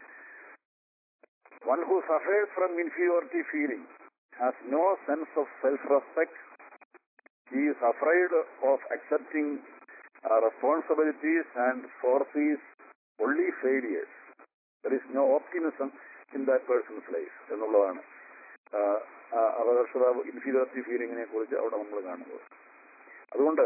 one who suffers from inferiority feeling has no sense of self respect he is afraid of accepting uh, responsibilities and foresees only failures. There is no optimism in that person's life എന്നുള്ളതാണ് ആഹ് ആ അപകർഷത inferiority ഫീലിങ്ങിനെ കുറിച്ച് അവിടെ നമ്മൾ കാണുന്നത് അതുകൊണ്ട്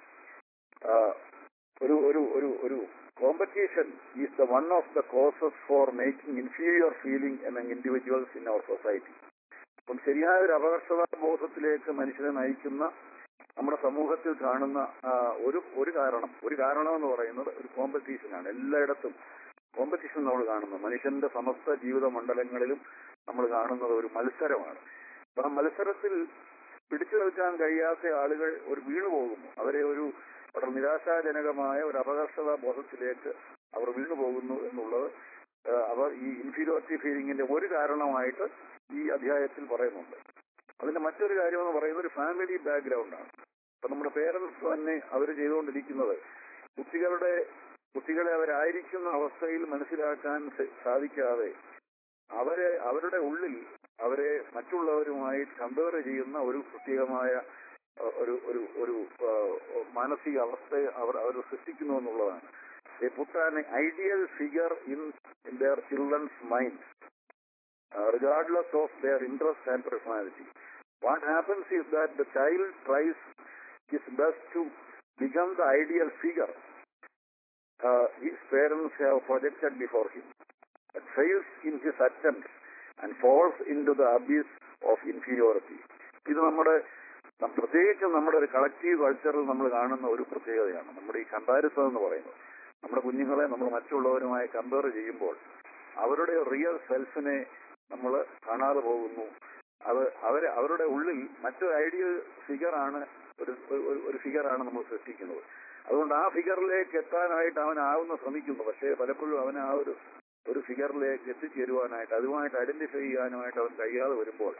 ആഹ് ഒരു ഒരു ഒരു ഒരു competition is the one of the causes for making inferior feeling എന്ന ഇൻഡിവിജ്വൽസ് ഇൻ അവർ സൊസൈറ്റി അപ്പം ശരിയായ ഒരു അപകർഷതാ ബോധത്തിലേക്ക് മനുഷ്യനെ നയിക്കുന്ന നമ്മുടെ സമൂഹത്തിൽ കാണുന്ന ആ, ഒരു ഒരു കാരണം ഒരു കാരണം എന്ന് പറയുന്നത് ഒരു കോമ്പറ്റീഷനാണ് എല്ലായിടത്തും കോമ്പറ്റീഷൻ നമ്മൾ കാണുന്നു മനുഷ്യന്റെ സമസ്ത ജീവിത മണ്ഡലങ്ങളിലും നമ്മൾ കാണുന്നത് ഒരു മത്സരമാണ് അപ്പൊ ആ മത്സരത്തിൽ പിടിച്ചു നിൽക്കാൻ കഴിയാത്ത ആളുകൾ ഒരു വീണു പോകുന്നു അവരെ ഒരു വളരെ നിരാശാജനകമായ ഒരു അപകർഷതാ ബോധത്തിലേക്ക് അവർ വീണു പോകുന്നു എന്നുള്ളത് ആ, അവർ ഈ ഇൻഫീരിയോറിറ്റി ഫീലിംഗിന്റെ ഒരു കാരണമായിട്ട് ഈ അധ്യായത്തിൽ പറയുന്നുണ്ട് അതിന്റെ മറ്റൊരു കാര്യം എന്ന് പറയുന്നത് ഒരു ഫാമിലി ബാക്ക്ഗ്രൗണ്ടാണ് ഇപ്പൊ നമ്മുടെ പേരൻസ് തന്നെ അവർ ചെയ്തുകൊണ്ടിരിക്കുന്നത് കുട്ടികളുടെ കുട്ടികളെ അവരായിരിക്കുന്ന അവസ്ഥയിൽ മനസ്സിലാക്കാൻ സ- സാധിക്കാതെ അവരെ അവരുടെ ഉള്ളിൽ അവരെ മറ്റുള്ളവരുമായി കമ്പയർ ചെയ്യുന്ന ഒരു പ്രത്യേകമായ അഹ്, ഒരു ഒരു ഒരു ആഹ്, മാനസിക അവസ്ഥയെ അവർ അവർ സൃഷ്ടിക്കുന്നു എന്നുള്ളതാണ് They put an ideal figure in, in their children's mind, uh, regardless of their interest and personality. What happens is that the child tries his best to become the ideal figure uh, his parents have projected before him, but fails in his attempts and falls into the abyss of inferiority. ഇത് നമ്മുടെ നം- പ്രത്യേകിച്ചും നമ്മുടെ ഒരു collective കൾച്ചറിൽ നമ്മൾ കാണുന്ന ഒരു പ്രത്യേകതയാണ് നമ്മുടെ ഈ കമ്പാരിസൺ എന്ന് പറയുന്നത് നമ്മുടെ കുഞ്ഞുങ്ങളെ നമ്മൾ മറ്റുള്ളവരുമായി കമ്പയർ ചെയ്യുമ്പോൾ അവരുടെ റിയൽ സെൽഫിനെ നമ്മൾ കാണാതെ പോകുന്നു അത് അവര് അവരുടെ ഉള്ളിൽ മറ്റൊരു ഐഡിയൽ ഫിഗറാണ് ഒരു ഒരു- ഒരു ഫിഗറാണ് നമ്മൾ സൃഷ്ടിക്കുന്നത് അതുകൊണ്ട് ആ ഫിഗറിലേക്ക് എത്താനായിട്ട് അവൻ ആവുന്ന ശ്രമിക്കുന്നു പക്ഷേ പലപ്പോഴും അവൻ ആ ഒരു ഒരു ഫിഗറിലേക്ക് എത്തിച്ചേരുവാനായിട്ട് അതുമായിട്ട് ഐഡന്റിഫൈ ചെയ്യാനുമായിട്ട് അവൻ കഴിയാതെ വരുമ്പോൾ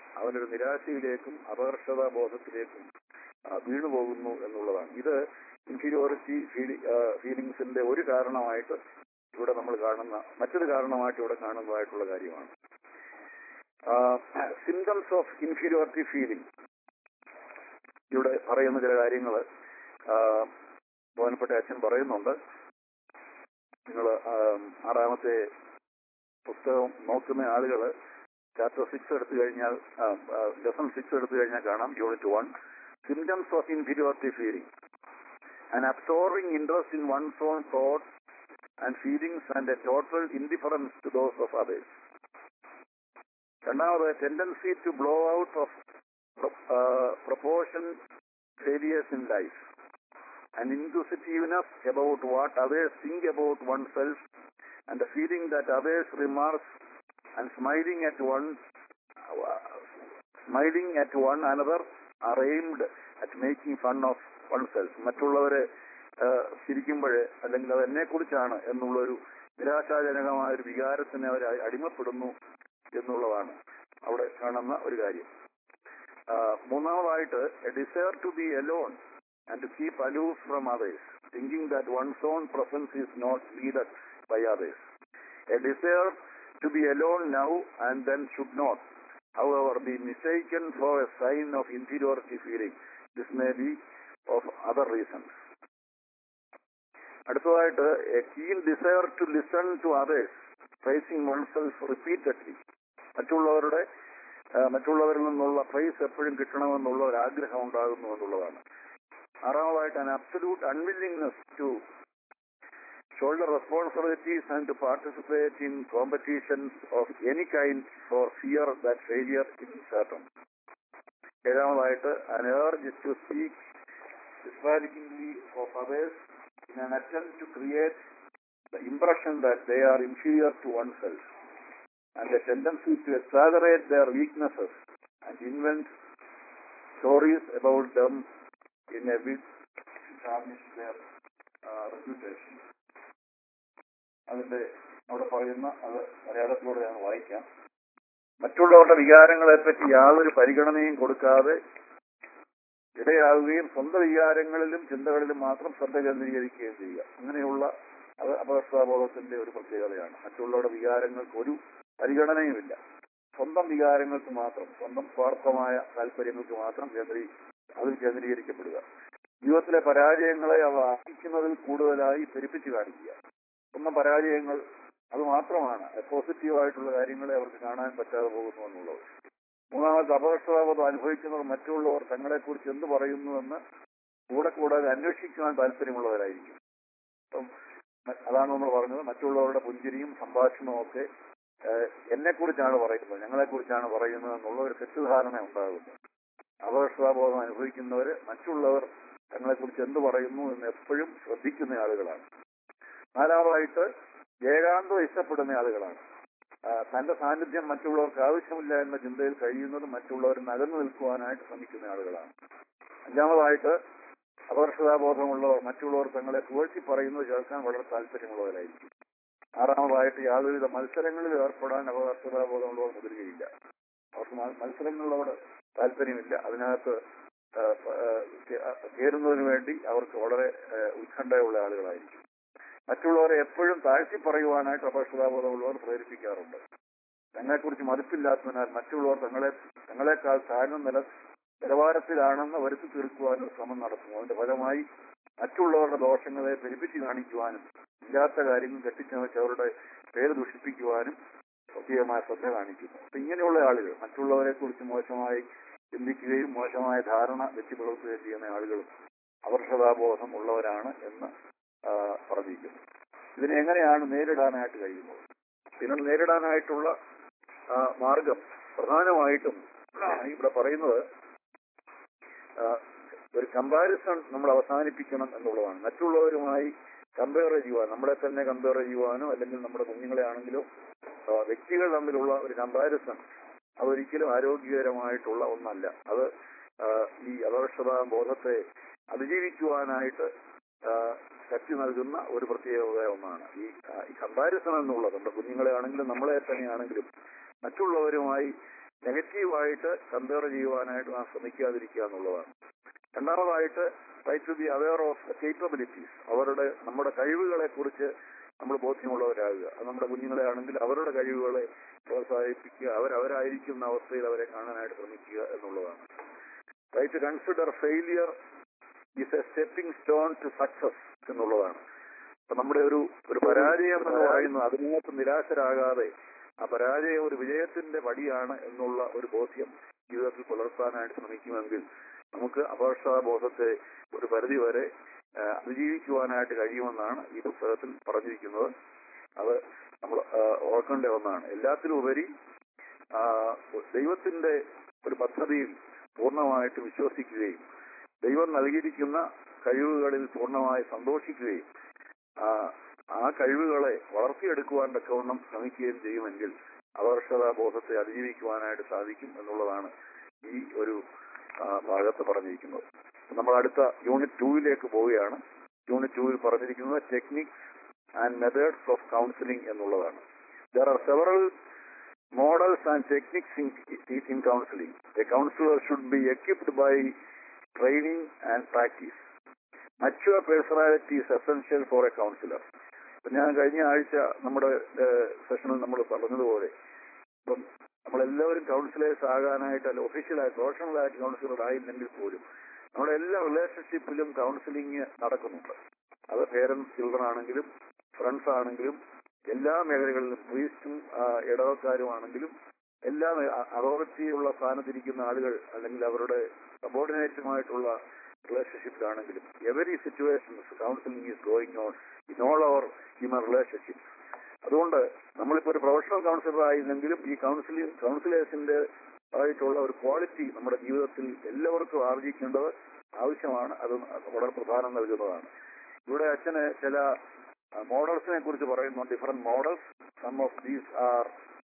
അവനൊരു നിരാശയിലേക്കും അപകർഷതാ ബോധത്തിലേക്കും ആ, വീണുപോകുന്നു എന്നുള്ളതാണ് ഇത് ഇൻഫീരിയോറിറ്റി ഫീലിങ്സിന്റെ ഒരു കാരണമായിട്ട് ഇവിടെ നമ്മൾ കാണുന്ന മറ്റൊരു കാരണമായിട്ട് ഇവിടെ കാണുന്നതായിട്ടുള്ള കാര്യമാണ് സിംറ്റംസ് ഓഫ് ഇൻഫീരിയോറിറ്റി ഫീലിംഗ് ഇവിടെ പറയുന്ന ചില കാര്യങ്ങൾ ബഹുമാനപ്പെട്ട അച്ഛൻ പറയുന്നുണ്ട് നിങ്ങൾ ആറാമത്തെ പുസ്തകം നോക്കുന്ന ആളുകൾ ചാപ്റ്റർ സിക്സ് എടുത്തു കഴിഞ്ഞാൽ ലെസൺ സിക്സ് എടുത്തു കഴിഞ്ഞാൽ കാണാം unit one symptoms of inferiority feeling and absorbing interest in one's own thoughts and feelings and a total indifference to those of others രണ്ടാമത് tendency to blow out of proportion failures in life an inquisitiveness about what others think about oneself and the feeling that others remarks and smiling at one uh, smiling at one another are aimed at making fun of oneself മറ്റുള്ളവരെ ചിരിക്കുമ്പോൾ അല്ലെങ്കിൽ അത് എന്നെ കുറിച്ചാണ് എന്നുള്ളൊരു നിരാശാജനകമായ ഒരു വികാരത്തിന് അവർ അടിമപ്പെടുന്നു എന്നുള്ളതാണ് അവിടെ കാണുന്ന ഒരു കാര്യം മൂന്നാമതായിട്ട് a desire to be alone and to keep aloof from others thinking that one's own presence is not needed by others a desire to be alone now and then should not however be mistaken for a sign of inferiority feeling. This may be of other reasons. അടുത്തതായിട്ട് a keen desire to listen to others praising oneself repeatedly മറ്റുള്ളവരുടെ മറ്റുള്ളവരിൽ നിന്നുള്ള price എപ്പോഴും കിട്ടണമെന്നുള്ള ഒരു ആഗ്രഹം ഉണ്ടാകുന്നു എന്നുള്ളതാണ് ആറാമതായിട്ട് an absolute unwillingness to shoulder responsibilities and to participate in competitions of any kind for fear that failure in certain ഏഴാമതായിട്ട് an urge to speak disparagingly of others in an attempt to create the impression that they are inferior to oneself and a tendency to exaggerate their weaknesses and invent stories about them in a bid to tarnish their uh, reputation. അതിന്റെ അവിടെ പറയുന്ന അത് മലയാളത്തിലൂടെ ഞാൻ വായിക്കാം മറ്റുള്ളവരുടെ വികാരങ്ങളെ പറ്റി യാതൊരു പരിഗണനയും കൊടുക്കാതെ ഇടയാവുകയും സ്വന്തം വികാരങ്ങളിലും ചിന്തകളിലും മാത്രം ശ്രദ്ധ കേന്ദ്രീകരിക്കുകയും ചെയ്യുക അങ്ങനെയുള്ള അത് അപകർഷതാബോധത്തിന്റെ ഒരു പ്രത്യേകതയാണ് മറ്റുള്ളവരുടെ വികാരങ്ങൾക്ക് ഒരു പരിഗണനയുമില്ല സ്വന്തം വികാരങ്ങൾക്ക് മാത്രം സ്വന്തം സ്വാർത്ഥമായ താല്പര്യങ്ങൾക്ക് മാത്രം കേന്ദ്രീ അതിൽ കേന്ദ്രീകരിക്കപ്പെടുക ജീവിതത്തിലെ പരാജയങ്ങളെ അവ ആശിക്കുന്നതിൽ കൂടുതലായി പെരുപ്പിച്ചു കാണിക്കുക സ്വന്തം പരാജയങ്ങൾ അത് മാത്രമാണ് പോസിറ്റീവായിട്ടുള്ള കാര്യങ്ങളെ അവർക്ക് കാണാൻ പറ്റാതെ പോകുന്നു എന്നുള്ളത് മൂന്നാമത്തെ അപകർഷതാബോധം അനുഭവിക്കുന്നവർ മറ്റുള്ളവർ തങ്ങളെക്കുറിച്ച് എന്ത് പറയുന്നുവെന്ന് കൂടെ കൂടാതെ അന്വേഷിക്കുവാൻ താല്പര്യമുള്ളവരായിരിക്കും അപ്പം അതാണ് നമ്മൾ പറഞ്ഞത് മറ്റുള്ളവരുടെ പുഞ്ചിരിയും സംഭാഷണവും ഒക്കെ എന്നെ കുറിച്ചാണ് പറയുന്നത് ഞങ്ങളെ കുറിച്ചാണ് പറയുന്നത് എന്നുള്ള ഒരു തെറ്റിദ്ധാരണ ഉണ്ടാകുന്നു അപകർഷതാബോധം അനുഭവിക്കുന്നവര് മറ്റുള്ളവർ തങ്ങളെക്കുറിച്ച് എന്ത് പറയുന്നു എന്ന് എപ്പോഴും ശ്രദ്ധിക്കുന്ന ആളുകളാണ് നാലാമതായിട്ട് ഏകാന്തം ഇഷ്ടപ്പെടുന്ന ആളുകളാണ് തന്റെ സാന്നിധ്യം മറ്റുള്ളവർക്ക് ആവശ്യമില്ല എന്ന ചിന്തയിൽ കഴിയുന്നതും മറ്റുള്ളവർ നകന്നു നിൽക്കുവാനായിട്ട് ശ്രമിക്കുന്ന ആളുകളാണ് അഞ്ചാമതായിട്ട് അപകർഷതാബോധമുള്ളവർ മറ്റുള്ളവർ തങ്ങളെ പുകഴ്ത്തി പറയുന്നത് കേൾക്കാൻ വളരെ താല്പര്യമുള്ളവരായിരിക്കും ആറാമതായിട്ട് യാതൊരുവിധ മത്സരങ്ങളിൽ ഏർപ്പെടാൻ അപകർഷതാബോധമുള്ളവർ മുതിരുകയില്ല അവർക്ക് മത്സരങ്ങളോട് താല്പര്യമില്ല അതിനകത്ത് ചേരുന്നതിന് വേണ്ടി അവർക്ക് വളരെ ഉത്കണ്ഠയുള്ള ആളുകളായിരിക്കും മറ്റുള്ളവരെ എപ്പോഴും താഴ്ത്തി പറയുവാനായിട്ട് അപകർഷതാബോധമുള്ളവർ പ്രേരിപ്പിക്കാറുണ്ട് തങ്ങളെക്കുറിച്ച് മതിപ്പില്ലാത്തതിനാൽ മറ്റുള്ളവർ തങ്ങളെ തങ്ങളെക്കാൾ താഴ്ന്ന നില നിലവാരത്തിലാണെന്ന് വരുത്തി തീർക്കുവാനും ശ്രമം നടത്തുന്നു അതിന്റെ ഫലമായി മറ്റുള്ളവരുടെ ദോഷങ്ങളെ പെരുപ്പിച്ച് കാണിക്കുവാനും ഇല്ലാത്ത കാര്യങ്ങൾ കെട്ടിച്ചമച്ച് അവരുടെ പേര് ദുഷിപ്പിക്കുവാനും പ്രത്യേകമായ ശ്രദ്ധ കാണിക്കുന്നു അപ്പൊ ഇങ്ങനെയുള്ള ആളുകൾ മറ്റുള്ളവരെ കുറിച്ച് മോശമായി ചിന്തിക്കുകയും മോശമായ ധാരണ വെച്ച് പുലർത്തുകയും ചെയ്യുന്ന ആളുകളും അപർഷതാബോധം ഉള്ളവരാണ് എന്ന് പറഞ്ഞിരിക്കുന്നു ഇതിനെ എങ്ങനെയാണ് നേരിടാനായിട്ട് കഴിയുന്നത് ഇതിനെ നേരിടാനായിട്ടുള്ള മാർഗം പ്രധാനമായിട്ടും ഇവിടെ പറയുന്നത് ഒരു കമ്പാരിസൺ നമ്മൾ അവസാനിപ്പിക്കണം എന്നുള്ളതാണ് മറ്റുള്ളവരുമായി കമ്പയർ ചെയ്യുവാൻ നമ്മളെ തന്നെ കമ്പയർ ചെയ്യുവാനോ അല്ലെങ്കിൽ നമ്മുടെ കുഞ്ഞുങ്ങളെ ആണെങ്കിലോ വ്യക്തികൾ തമ്മിലുള്ള ഒരു കമ്പാരിസൺ അതൊരിക്കലും ആരോഗ്യകരമായിട്ടുള്ള ഒന്നല്ല അത് ഈ അപകർഷതാ ബോധത്തെ അതിജീവിക്കുവാനായിട്ട് ശക്തി നൽകുന്ന ഒരു പ്രത്യേകത ഒന്നാണ് ഈ ഈ കമ്പാരിസൺ എന്നുള്ളത് നമ്മുടെ കുഞ്ഞുങ്ങളെ ആണെങ്കിലും നമ്മളെ തന്നെയാണെങ്കിലും മറ്റുള്ളവരുമായി നെഗറ്റീവായിട്ട് കമ്പയർ ചെയ്യുവാനായിട്ട് നാം ശ്രമിക്കാതിരിക്കുക എന്നുള്ളതാണ് രണ്ടാമതായിട്ട് try to be aware of capabilities അവരുടെ നമ്മുടെ കഴിവുകളെ കുറിച്ച് നമ്മൾ ബോധ്യമുള്ളവരാകുക അത് നമ്മുടെ കുഞ്ഞുങ്ങളെ ആണെങ്കിൽ അവരുടെ കഴിവുകളെ പ്രോത്സാഹിപ്പിക്കുക അവരവരായിരിക്കുന്ന അവസ്ഥയിൽ അവരെ കാണാനായിട്ട് ശ്രമിക്കുക എന്നുള്ളതാണ് try to consider failure is a stepping stone to success എന്നുള്ളതാണ് അപ്പൊ നമ്മുടെ ഒരു ഒരു പരാജയം എന്ന് പറയുന്നത് അതിനകത്ത് നിരാശരാകാതെ ആ പരാജയം ഒരു വിജയത്തിന്റെ പടിയാണ് എന്നുള്ള ഒരു ബോധ്യം ജീവിതത്തിൽ പുലർത്താനായിട്ട് ശ്രമിക്കുമെങ്കിൽ നമുക്ക് അപകർഷതാബോധത്തെ ഒരു പരിധി വരെ ആ, അതിജീവിക്കുവാനായിട്ട് കഴിയുമെന്നാണ് ഈ പുസ്തകത്തിൽ പറഞ്ഞിരിക്കുന്നത് അത് നമ്മൾ ആ, ഓർക്കേണ്ട ഒന്നാണ് എല്ലാത്തിലും ഉപരി ആ, ദൈവത്തിന്റെ ഒരു പദ്ധതിയിൽ പൂർണ്ണമായിട്ട് വിശ്വസിക്കുകയും ദൈവം നൽകിയിരിക്കുന്ന കഴിവുകളിൽ പൂർണ്ണമായി സന്തോഷിക്കുകയും ആ, ആ കഴിവുകളെ വളർത്തിയെടുക്കുവാൻ തക്കവണ്ണം ശ്രമിക്കുകയും ചെയ്യുമെങ്കിൽ അപകർഷതാബോധത്തെ അതിജീവിക്കുവാനായിട്ട് സാധിക്കും എന്നുള്ളതാണ് ഈ ഒരു ആ, ഭാഗത്ത് പറഞ്ഞിരിക്കുന്നത് നമ്മൾ അടുത്ത യൂണിറ്റ് ടൂവിലേക്ക് പോവുകയാണ് യൂണിറ്റ് ടൂവിൽ പറഞ്ഞിരിക്കുന്നത് techniques and methods of counselling എന്നുള്ളതാണ് there are several models and techniques in, in counseling. A counselor should be equipped by training and practice. Mature personality is essential for a counselor. ഇപ്പൊ ഞാൻ കഴിഞ്ഞ ആഴ്ച നമ്മുടെ സെഷനിൽ നമ്മൾ പറഞ്ഞതുപോലെ ഇപ്പം നമ്മളെല്ലാവരും കൗൺസിലേഴ്സ് ആകാനായിട്ട് അല്ല ഒഫീഷ്യലായി പ്രൊഫഷണലായിട്ട് കൗൺസിലർ ആയില്ലെങ്കിൽ പോലും നമ്മുടെ എല്ലാ റിലേഷൻഷിപ്പിലും കൗൺസിലിംഗ് നടക്കുന്നുണ്ട് അത് പേരൻസ് ചിൽഡ്രൻ ആണെങ്കിലും ഫ്രണ്ട്സ് ആണെങ്കിലും എല്ലാ മേഖലകളിലും പ്രീസ്റ്റും ഇടവക്കാരുമാണെങ്കിലും എല്ലാ അതോറിറ്റിയുള്ള സ്ഥാനത്തിരിക്കുന്ന ആളുകൾ അല്ലെങ്കിൽ അവരുടെ സബോർഡിനേറ്റുമായിട്ടുള്ള റിലേഷൻഷിപ്പിലാണെങ്കിലും every situations counselling is going on in all our human relationship അതുകൊണ്ട് നമ്മളിപ്പോ ഒരു പ്രൊഫഷണൽ കൗൺസിലർ ആയിരുന്നെങ്കിലും ഈ കൗൺസിലിംഗ് കൗൺസിലേഴ്സിന്റെ ആയിട്ടുള്ള ഒരു ക്വാളിറ്റി നമ്മുടെ ജീവിതത്തിൽ എല്ലാവർക്കും ആർജിക്കേണ്ടത് ആവശ്യമാണ് അത് വളരെ പ്രധാനം നൽകുന്നതാണ് ഇവിടെ അച്ഛന് ചില മോഡൽസിനെ കുറിച്ച് പറയുന്നു different models some of these are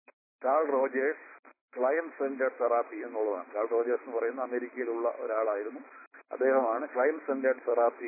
Carl Rogers client centred therapy എന്നുള്ളതാണ് കാൾ റോജേഴ്സ് എന്ന് പറയുന്ന അമേരിക്കയിലുള്ള ഒരാളായിരുന്നു അദ്ദേഹമാണ് ക്ലയൻ സെന്റേഡ് തെറാപ്പി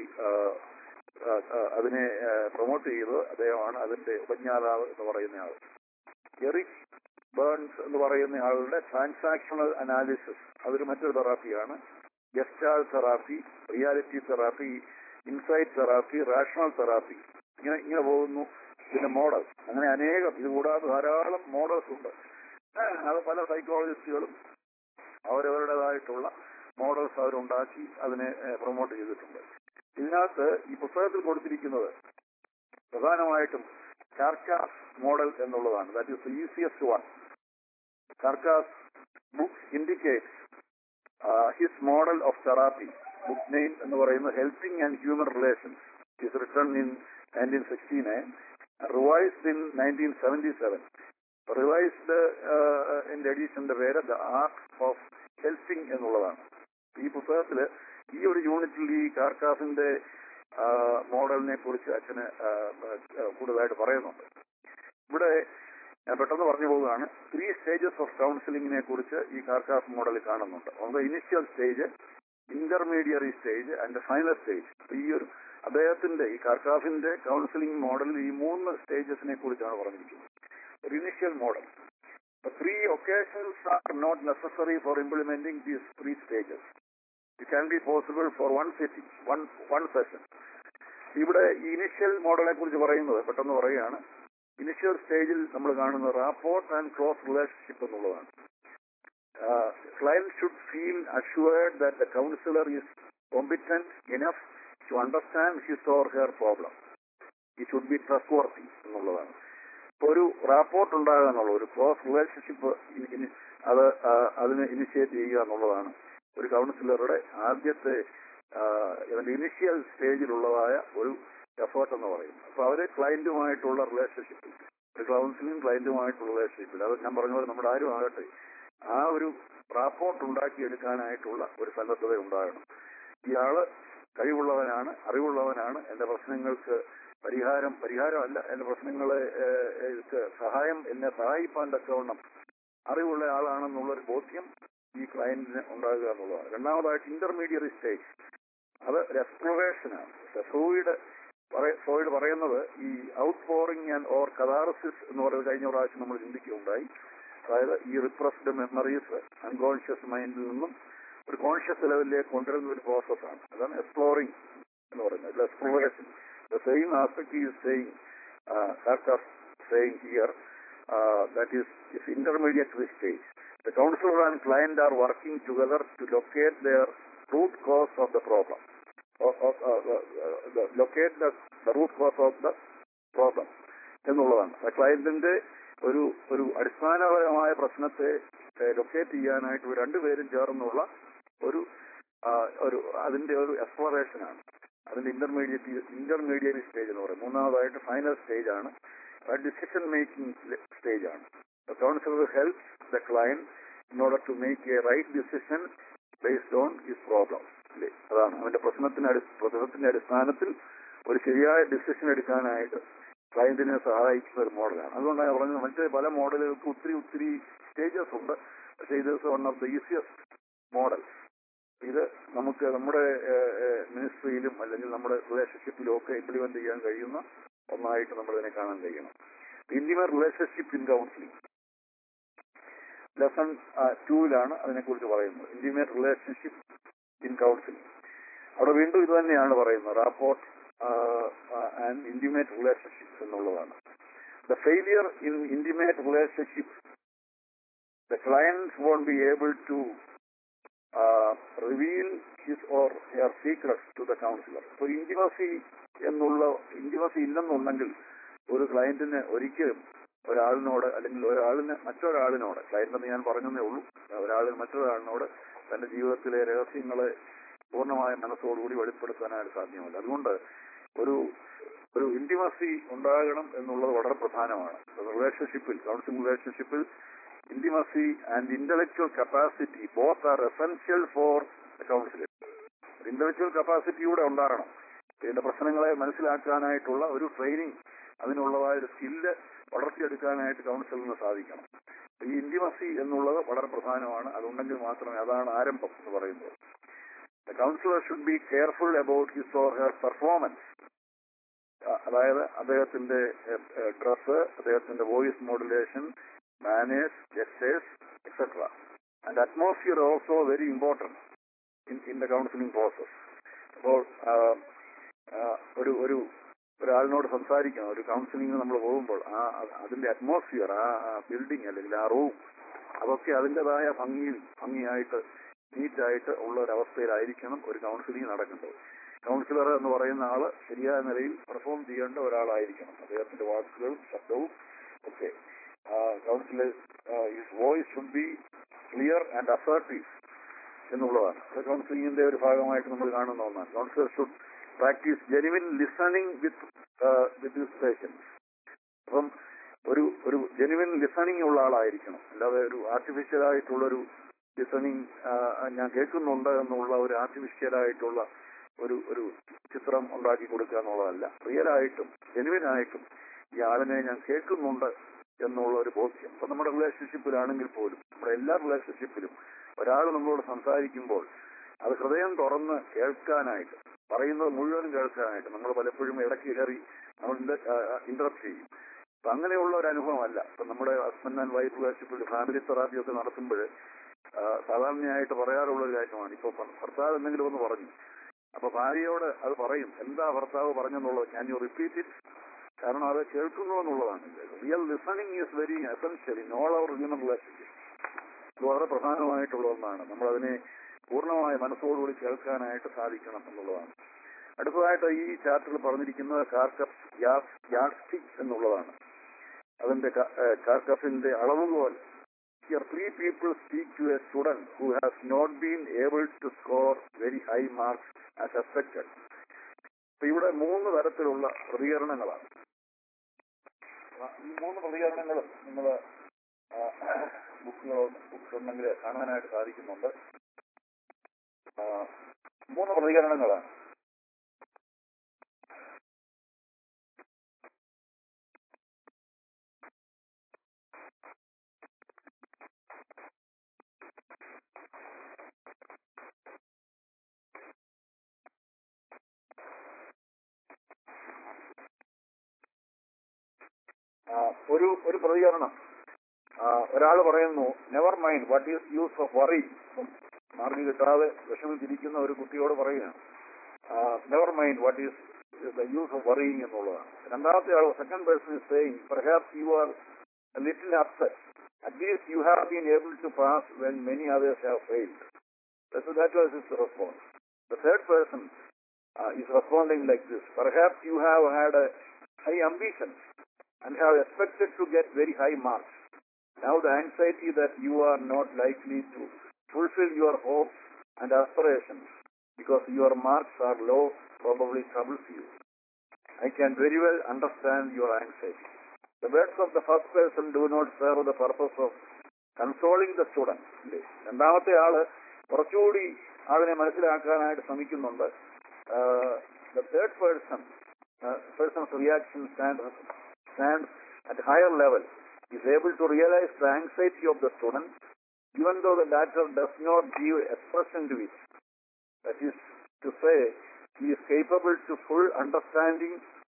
അതിനെ പ്രൊമോട്ട് ചെയ്തത് അദ്ദേഹമാണ് അതിന്റെ ഉപജ്ഞാതാവ് എന്ന് പറയുന്ന ആൾ എറിക് ബേൺസ് എന്ന് പറയുന്ന ആളുടെ ട്രാൻസാക്ഷണൽ അനാലിസിസ് അതൊരു മറ്റൊരു തെറാപ്പിയാണ് gestalt therapy reality therapy insight therapy rational therapy ഇങ്ങനെ ഇങ്ങനെ പോകുന്നു ഇതിന്റെ മോഡൽ അങ്ങനെ അനേകം ഇത് കൂടാതെ ധാരാളം മോഡൽസ് ഉണ്ട് അത് പല സൈക്കോളജിസ്റ്റുകളും അവരവരുടേതായിട്ടുള്ള മോഡൽസ് അവരുണ്ടാക്കി അതിനെ പ്രൊമോട്ട് ചെയ്തിട്ടുണ്ട് ഇതിനകത്ത് ഈ പുസ്തകത്തിൽ കൊടുത്തിരിക്കുന്നത് പ്രധാനമായിട്ടും ചാർക്കാസ് മോഡൽ എന്നുള്ളതാണ് that is easiest one Carkhuff's book indicate his model of therapy book name എന്ന് പറയുന്നത് helping and human relations is written in nineteen sixty nine revised in nineteen seventy seven revised എന്റെ എഡീഷന്റെ പേര് the art of helping എന്നുള്ളതാണ് ഈ പുസ്തകത്തില് ഈ ഒരു യൂണിറ്റിൽ ഈ കാർക്കാസിന്റെ മോഡലിനെ കുറിച്ച് അച്ഛന് കൂടുതലായിട്ട് പറയുന്നുണ്ട് ഇവിടെ ഞാൻ പെട്ടെന്ന് പറഞ്ഞു പോവുകയാണ് ത്രീ സ്റ്റേജസ് ഓഫ് കൗൺസിലിംഗിനെ കുറിച്ച് ഈ കാർക്കാസ് മോഡലിൽ കാണുന്നുണ്ട് ഒന്ന് initial stage intermediary stage and final stage ഈ ഒരു അദ്ദേഹത്തിന്റെ ഈ കാർക്കാസിന്റെ കൗൺസിലിംഗ് മോഡലിൽ ഈ മൂന്ന് സ്റ്റേജസിനെ കുറിച്ചാണ് പറഞ്ഞിരിക്കുന്നത് ഒരു initial model three occasions are not necessary for implementing these three stages it can be possible for one sitting one one session ഇവിടെ ഈ ഇനിഷ്യൽ മോഡലിനെ കുറിച്ച് പറയുന്നത് പെട്ടെന്ന് പറയുകയാണ് ഇനിഷ്യൽ സ്റ്റേജിൽ നമ്മൾ കാണുന്ന റാപ്പോർട്ട് ആൻഡ് ക്ലോസ് റിലേഷൻഷിപ്പ് എന്നുള്ളതാണ് client should feel assured that the counsellor is competent enough to understand his or her problem ഈ ഷുഡ് ബി ട്രസ്റ്റ് വർത്തി എന്നുള്ളതാണ് ഇപ്പൊ ഒരു റാപ്പോർട്ട് ഉണ്ടാകുക എന്നുള്ള ഒരു ക്ലോസ് റിലേഷൻഷിപ്പ് അത് അതിന് ഇനിഷ്യേറ്റ് ചെയ്യുക എന്നുള്ളതാണ് ഒരു കൗൺസിലറുടെ ആദ്യത്തെ ഇതിന്റെ ഇനിഷ്യൽ സ്റ്റേജിലുള്ളതായ ഒരു എഫേർട്ട് എന്ന് പറയുന്നത് അപ്പൊ അവര് ക്ലയന്റുമായിട്ടുള്ള റിലേഷൻഷിപ്പിൽ ഒരു കൗൺസിലിംഗ് ക്ലയന്റുമായിട്ടുള്ള റിലേഷൻഷിപ്പിൽ അത് ഞാൻ പറഞ്ഞ പോലെ നമ്മുടെ ആരും ആകട്ടെ ആ ഒരു റാപ്പോർട്ട് ഉണ്ടാക്കിയെടുക്കാനായിട്ടുള്ള ഒരു സന്നദ്ധത ഉണ്ടാകണം ഇയാള് കഴിവുള്ളവനാണ് അറിവുള്ളവനാണ് എന്റെ പ്രശ്നങ്ങൾക്ക് പരിഹാരം പരിഹാരമല്ല എന്റെ പ്രശ്നങ്ങളെ സഹായം എന്നെ സഹായിപ്പാൻ തക്കവണ്ണം അറിവുള്ള ആളാണെന്നുള്ളൊരു ബോധ്യം ഈ ക്ലയന്റിന് ഉണ്ടാകുക എന്നുള്ളതാണ് രണ്ടാമതായിട്ട് ഇന്റർമീഡിയറ്റ് സ്റ്റേജ് അത് എക്സ്പ്ലോറേഷനാണ് ഫ്രൂയിഡ് ഫ്രോയിഡ് പറയുന്നത് ഈ outpouring and or catharsis എന്ന് പറയുന്നത് കഴിഞ്ഞ പ്രാവശ്യം നമ്മൾ ചിന്തിക്കുകയുണ്ടായി അതായത് ഈ റിപ്രസ്ഡ് മെമ്മറീസ് അൺകോൺഷ്യസ് മൈൻഡിൽ നിന്നും ഒരു കോൺഷ്യസ് ലെവലിലേക്ക് കൊണ്ടുവരുന്ന ഒരു പ്രോസസ്സാണ് അതാണ് എക്സ്പ്ലോറിംഗ് എന്ന് പറയുന്നത് exploration the same aspect is saying saying here that is is intermediate stage The counselor and client are working together to locate their root cause of the problem. Or, or, uh, uh, the, locate the, the root cause of the problem എന്നുള്ളതാണ് ക്ലയന്റിന്റെ ഒരു ഒരു അടിസ്ഥാനപരമായ പ്രശ്നത്തെ locate ചെയ്യാനായിട്ട് ഇവർ രണ്ടുപേരും ചേർന്നുള്ള ഒരു ആ, ഒരു അതിന്റെ ഒരു എക്സ്പ്ലോറേഷൻ ആണ് അതിന്റെ ഇന്റർമീഡിയറ്റ് ഇന്റർമീഡിയറ്റ് സ്റ്റേജ് എന്ന് പറയും മൂന്നാമതായിട്ട് ഫൈനൽ സ്റ്റേജ് ആണ് ഡിസിഷൻ മേക്കിംഗ് സ്റ്റേജ് ആണ് counsellor help the client in order to make a right decision based on his problem അല്ലേ അതാണ് അവന്റെ പ്രശ്നത്തിന്റെ അടി പ്രശ്നത്തിന്റെ അടിസ്ഥാനത്തിൽ ഒരു ശരിയായ ഡിസിഷൻ എടുക്കാനായിട്ട് ക്ലയന്റിനെ സഹായിക്കുന്ന ഒരു മോഡലാണ് അതുകൊണ്ടാണ് ഞാൻ പറഞ്ഞത് മറ്റേ പല മോഡലുകൾക്ക് ഒത്തിരി ഒത്തിരി സ്റ്റേജസ് ഉണ്ട് പക്ഷേ ഇത് one of the easiest model ഇത് നമുക്ക് നമ്മുടെ മിനിസ്ട്രിയിലും അല്ലെങ്കിൽ നമ്മുടെ റിലേഷൻഷിപ്പിലും ഒക്കെ ഇംപ്ലിമെന്റ് ചെയ്യാൻ കഴിയുന്ന ഒന്നായിട്ട് നമ്മൾ ഇതിനെ കാണാൻ കഴിയണം intimate relationship in counselling lesson ടൂവിലാണ് അതിനെക്കുറിച്ച് പറയുന്നത് ഇന്റിമേറ്റ് റിലേഷൻഷിപ്പ് ഇൻ കൗൺസിലിംഗ് അവിടെ വീണ്ടും ഇത് തന്നെയാണ് പറയുന്നത് റാപ്പോർട്ട് ആൻഡ് ഇന്റിമേറ്റ് റിലേഷൻഷിപ്പ് എന്നുള്ളതാണ് the failure in intimate relationship the clients won't be able to reveal his or her secrets to the counsellor അപ്പോൾ ഇന്റിമസി എന്നുള്ള ഇന്റിമസി ഇല്ലെന്നുണ്ടെങ്കിൽ ഒരു ക്ലയന്റിന് ഒരിക്കലും ഒരാളിനോട് അല്ലെങ്കിൽ ഒരാളിന് മറ്റൊരാളിനോട് ക്ലയന്റ് എന്ന് ഞാൻ പറഞ്ഞതേ ഉള്ളൂ ഒരാളിന് മറ്റൊരാളിനോട് തന്റെ ജീവിതത്തിലെ രഹസ്യങ്ങളെ പൂർണ്ണമായ മനസ്സോടുകൂടി വെളിപ്പെടുത്താനായിട്ട് സാധ്യമല്ല അതുകൊണ്ട് ഒരു ഒരു ഇന്റിമസി ഉണ്ടാകണം എന്നുള്ളത് വളരെ പ്രധാനമാണ് റിലേഷൻഷിപ്പിൽ കൗൺസിലിംഗ് റിലേഷൻഷിപ്പിൽ intimacy and intellectual capacity both are essential for counselling intellectual കപ്പാസിറ്റിയൂടെ ഉണ്ടാകണം ഇതിന്റെ പ്രശ്നങ്ങളെ മനസ്സിലാക്കാനായിട്ടുള്ള ഒരു ട്രെയിനിങ് അതിനുള്ളതായ ഒരു സ്കില്ല് വളർത്തിയെടുക്കാനായിട്ട് കൗൺസിലിന് സാധിക്കണം ഈ ഇന്റിമസി എന്നുള്ളത് വളരെ പ്രധാനമാണ് അതുണ്ടെങ്കിൽ മാത്രമേ അതാണ് ആരംഭം എന്ന് പറയുന്നത് the counsellor should be careful about his or her performance അതായത് അദ്ദേഹത്തിന്റെ ഡ്രസ് അദ്ദേഹത്തിന്റെ voice modulation manners gestures etcetera and atmosphere also very important in in the counselling process അപ്പോൾ ഒരു ഒരു ഒരാളിനോട് സംസാരിക്കണം ഒരു കൗൺസിലിംഗ് നമ്മൾ പോകുമ്പോൾ ആ അതിന്റെ അറ്റ്മോസ്ഫിയർ ആ ബിൽഡിംഗ് അല്ലെങ്കിൽ ആ റൂം അതൊക്കെ അതിൻ്റെതായ ഭംഗിയിൽ ഭംഗിയായിട്ട് നീറ്റായിട്ട് ഉള്ള ഒരു അവസ്ഥയിലായിരിക്കണം ഒരു കൗൺസിലിംഗ് നടക്കേണ്ടത് കൗൺസിലർ എന്ന് പറയുന്ന ആള് ശരിയായ നിലയിൽ പെർഫോം ചെയ്യേണ്ട ഒരാളായിരിക്കണം അദ്ദേഹത്തിന്റെ വാക്കുകളും ശബ്ദവും ഒക്കെ counsellor his voice should be clear and assertive എന്നുള്ളതാണ് കൗൺസിലിംഗിന്റെ ഒരു ഭാഗമായിട്ട് നമ്മൾ കാണുന്ന ഒന്നാണ് counsellor should practise genuine listening with with his patience അപ്പം ഒരു ഒരു ജെനുവിൻ ലിസണിങ് ഉള്ള ആളായിരിക്കണം അല്ലാതെ ഒരു ആർട്ടിഫിഷ്യൽ ആയിട്ടുള്ളൊരു ലിസണിങ് ഞാൻ കേൾക്കുന്നുണ്ട് എന്നുള്ള ഒരു ആർട്ടിഫിഷ്യൽ ആയിട്ടുള്ള ഒരു ഒരു ചിത്രം ഉണ്ടാക്കി കൊടുക്കുക എന്നുള്ളതല്ല റിയൽ ആയിട്ടും ജെനുവിൻ ആയിട്ടും ഈ ആളിനെ ഞാൻ കേൾക്കുന്നുണ്ട് എന്നുള്ള ഒരു ബോധ്യം അപ്പൊ നമ്മുടെ റിലേഷൻഷിപ്പിലാണെങ്കിൽ പോലും നമ്മുടെ എല്ലാ റിലേഷൻഷിപ്പിലും ഒരാൾ നമ്മളോട് സംസാരിക്കുമ്പോൾ അത് ഹൃദയം തുറന്ന് കേൾക്കാനായിട്ട് പറയുന്നത് മുഴുവനും കേൾക്കാനായിട്ട് നമ്മൾ പലപ്പോഴും ഇടയ്ക്ക് കയറി നമ്മൾ ഇന്ററപ്റ്റ് ചെയ്യും അപ്പൊ അങ്ങനെയുള്ള ഒരു അനുഭവമല്ല ഇപ്പൊ നമ്മുടെ ഹസ്ബൻഡ് ആൻഡ് വൈഫ് റിലേഷൻഷിപ്പിൽ ഫാമിലി തെറാപ്പി ഒക്കെ നടത്തുമ്പോൾ സാധാരണയായിട്ട് പറയാറുള്ള ഒരു കാര്യമാണ് ഇപ്പൊ ഭർത്താവ് എന്തെങ്കിലും ഒന്ന് പറഞ്ഞു അപ്പൊ ഭാര്യയോട് അത് പറയും എന്താ ഭർത്താവ് പറഞ്ഞെന്നുള്ളത് ഞാൻ യു റിപ്പീറ്റ് ഇറ്റ് കാരണം അത് കേൾക്കുന്നു എന്നുള്ളതാണ് real listening is very essential in all our human relationship ഇത് വളരെ പ്രധാനമായിട്ടുള്ള ഒന്നാണ് നമ്മൾ അതിനെ പൂർണ്ണമായ മനസ്സോടുകൂടി കേൾക്കാനായിട്ട് സാധിക്കണം എന്നുള്ളതാണ് അടുത്തതായിട്ട് ഈ ചാപ്റ്ററിൽ പറഞ്ഞിരിക്കുന്നത് കാർക്കഫ് യാസ്റ്റിക് എന്നുള്ളതാണ് അതിന്റെ കാർക്കഫിന്റെ അളവുകോൽ Here three people speak to a student who has not been able to score very high marks as expected. അപ്പൊ ഇവിടെ മൂന്ന് തരത്തിലുള്ള പ്രതികരണങ്ങളാണ് ഈ മൂന്ന് പ്രതികരണങ്ങളും നിങ്ങൾ ബുക്കുകളോ ബുക്സ് ഉണ്ടെങ്കിൽ കാണാനായിട്ട് സാധിക്കുന്നുണ്ട് മൂന്ന് പ്രതികരണങ്ങളാണ് ഒരു ഒരു പ്രതികരണം ഒരാൾ പറയുന്നു never mind what is use of worry mark കിട്ടാതെ വിഷമിച്ചിരിക്കുന്ന ഒരു കുട്ടിയോട് പറയുകയാണ് never mind what is the use of worrying എന്നുള്ളതാണ് രണ്ടാമത്തെ ആൾ second person is saying perhaps you are little upset at least you have been able to pass when many others have failed that was is response the third person is responding like this. Perhaps you have had a high ambition and have expected to get very high marks. Now the anxiety that you are not likely to fulfill your hopes and aspirations because your marks are low probably troubles you. I can very well understand your anxiety. The words of the first person do not serve the purpose of consoling the student. ഇല്ലേ? രണ്ടാമത്തെ ആള് കുറച്ചുകൂടി ആളിനെ മനസ്സിലാക്കാനായിട്ട് ശ്രമിക്കുന്നുണ്ട് the third person, uh, person's reaction stands, stands at higher level, is able to realize the anxiety of the student, even though the latter does not give expression to it. That is to say, he is capable to full understanding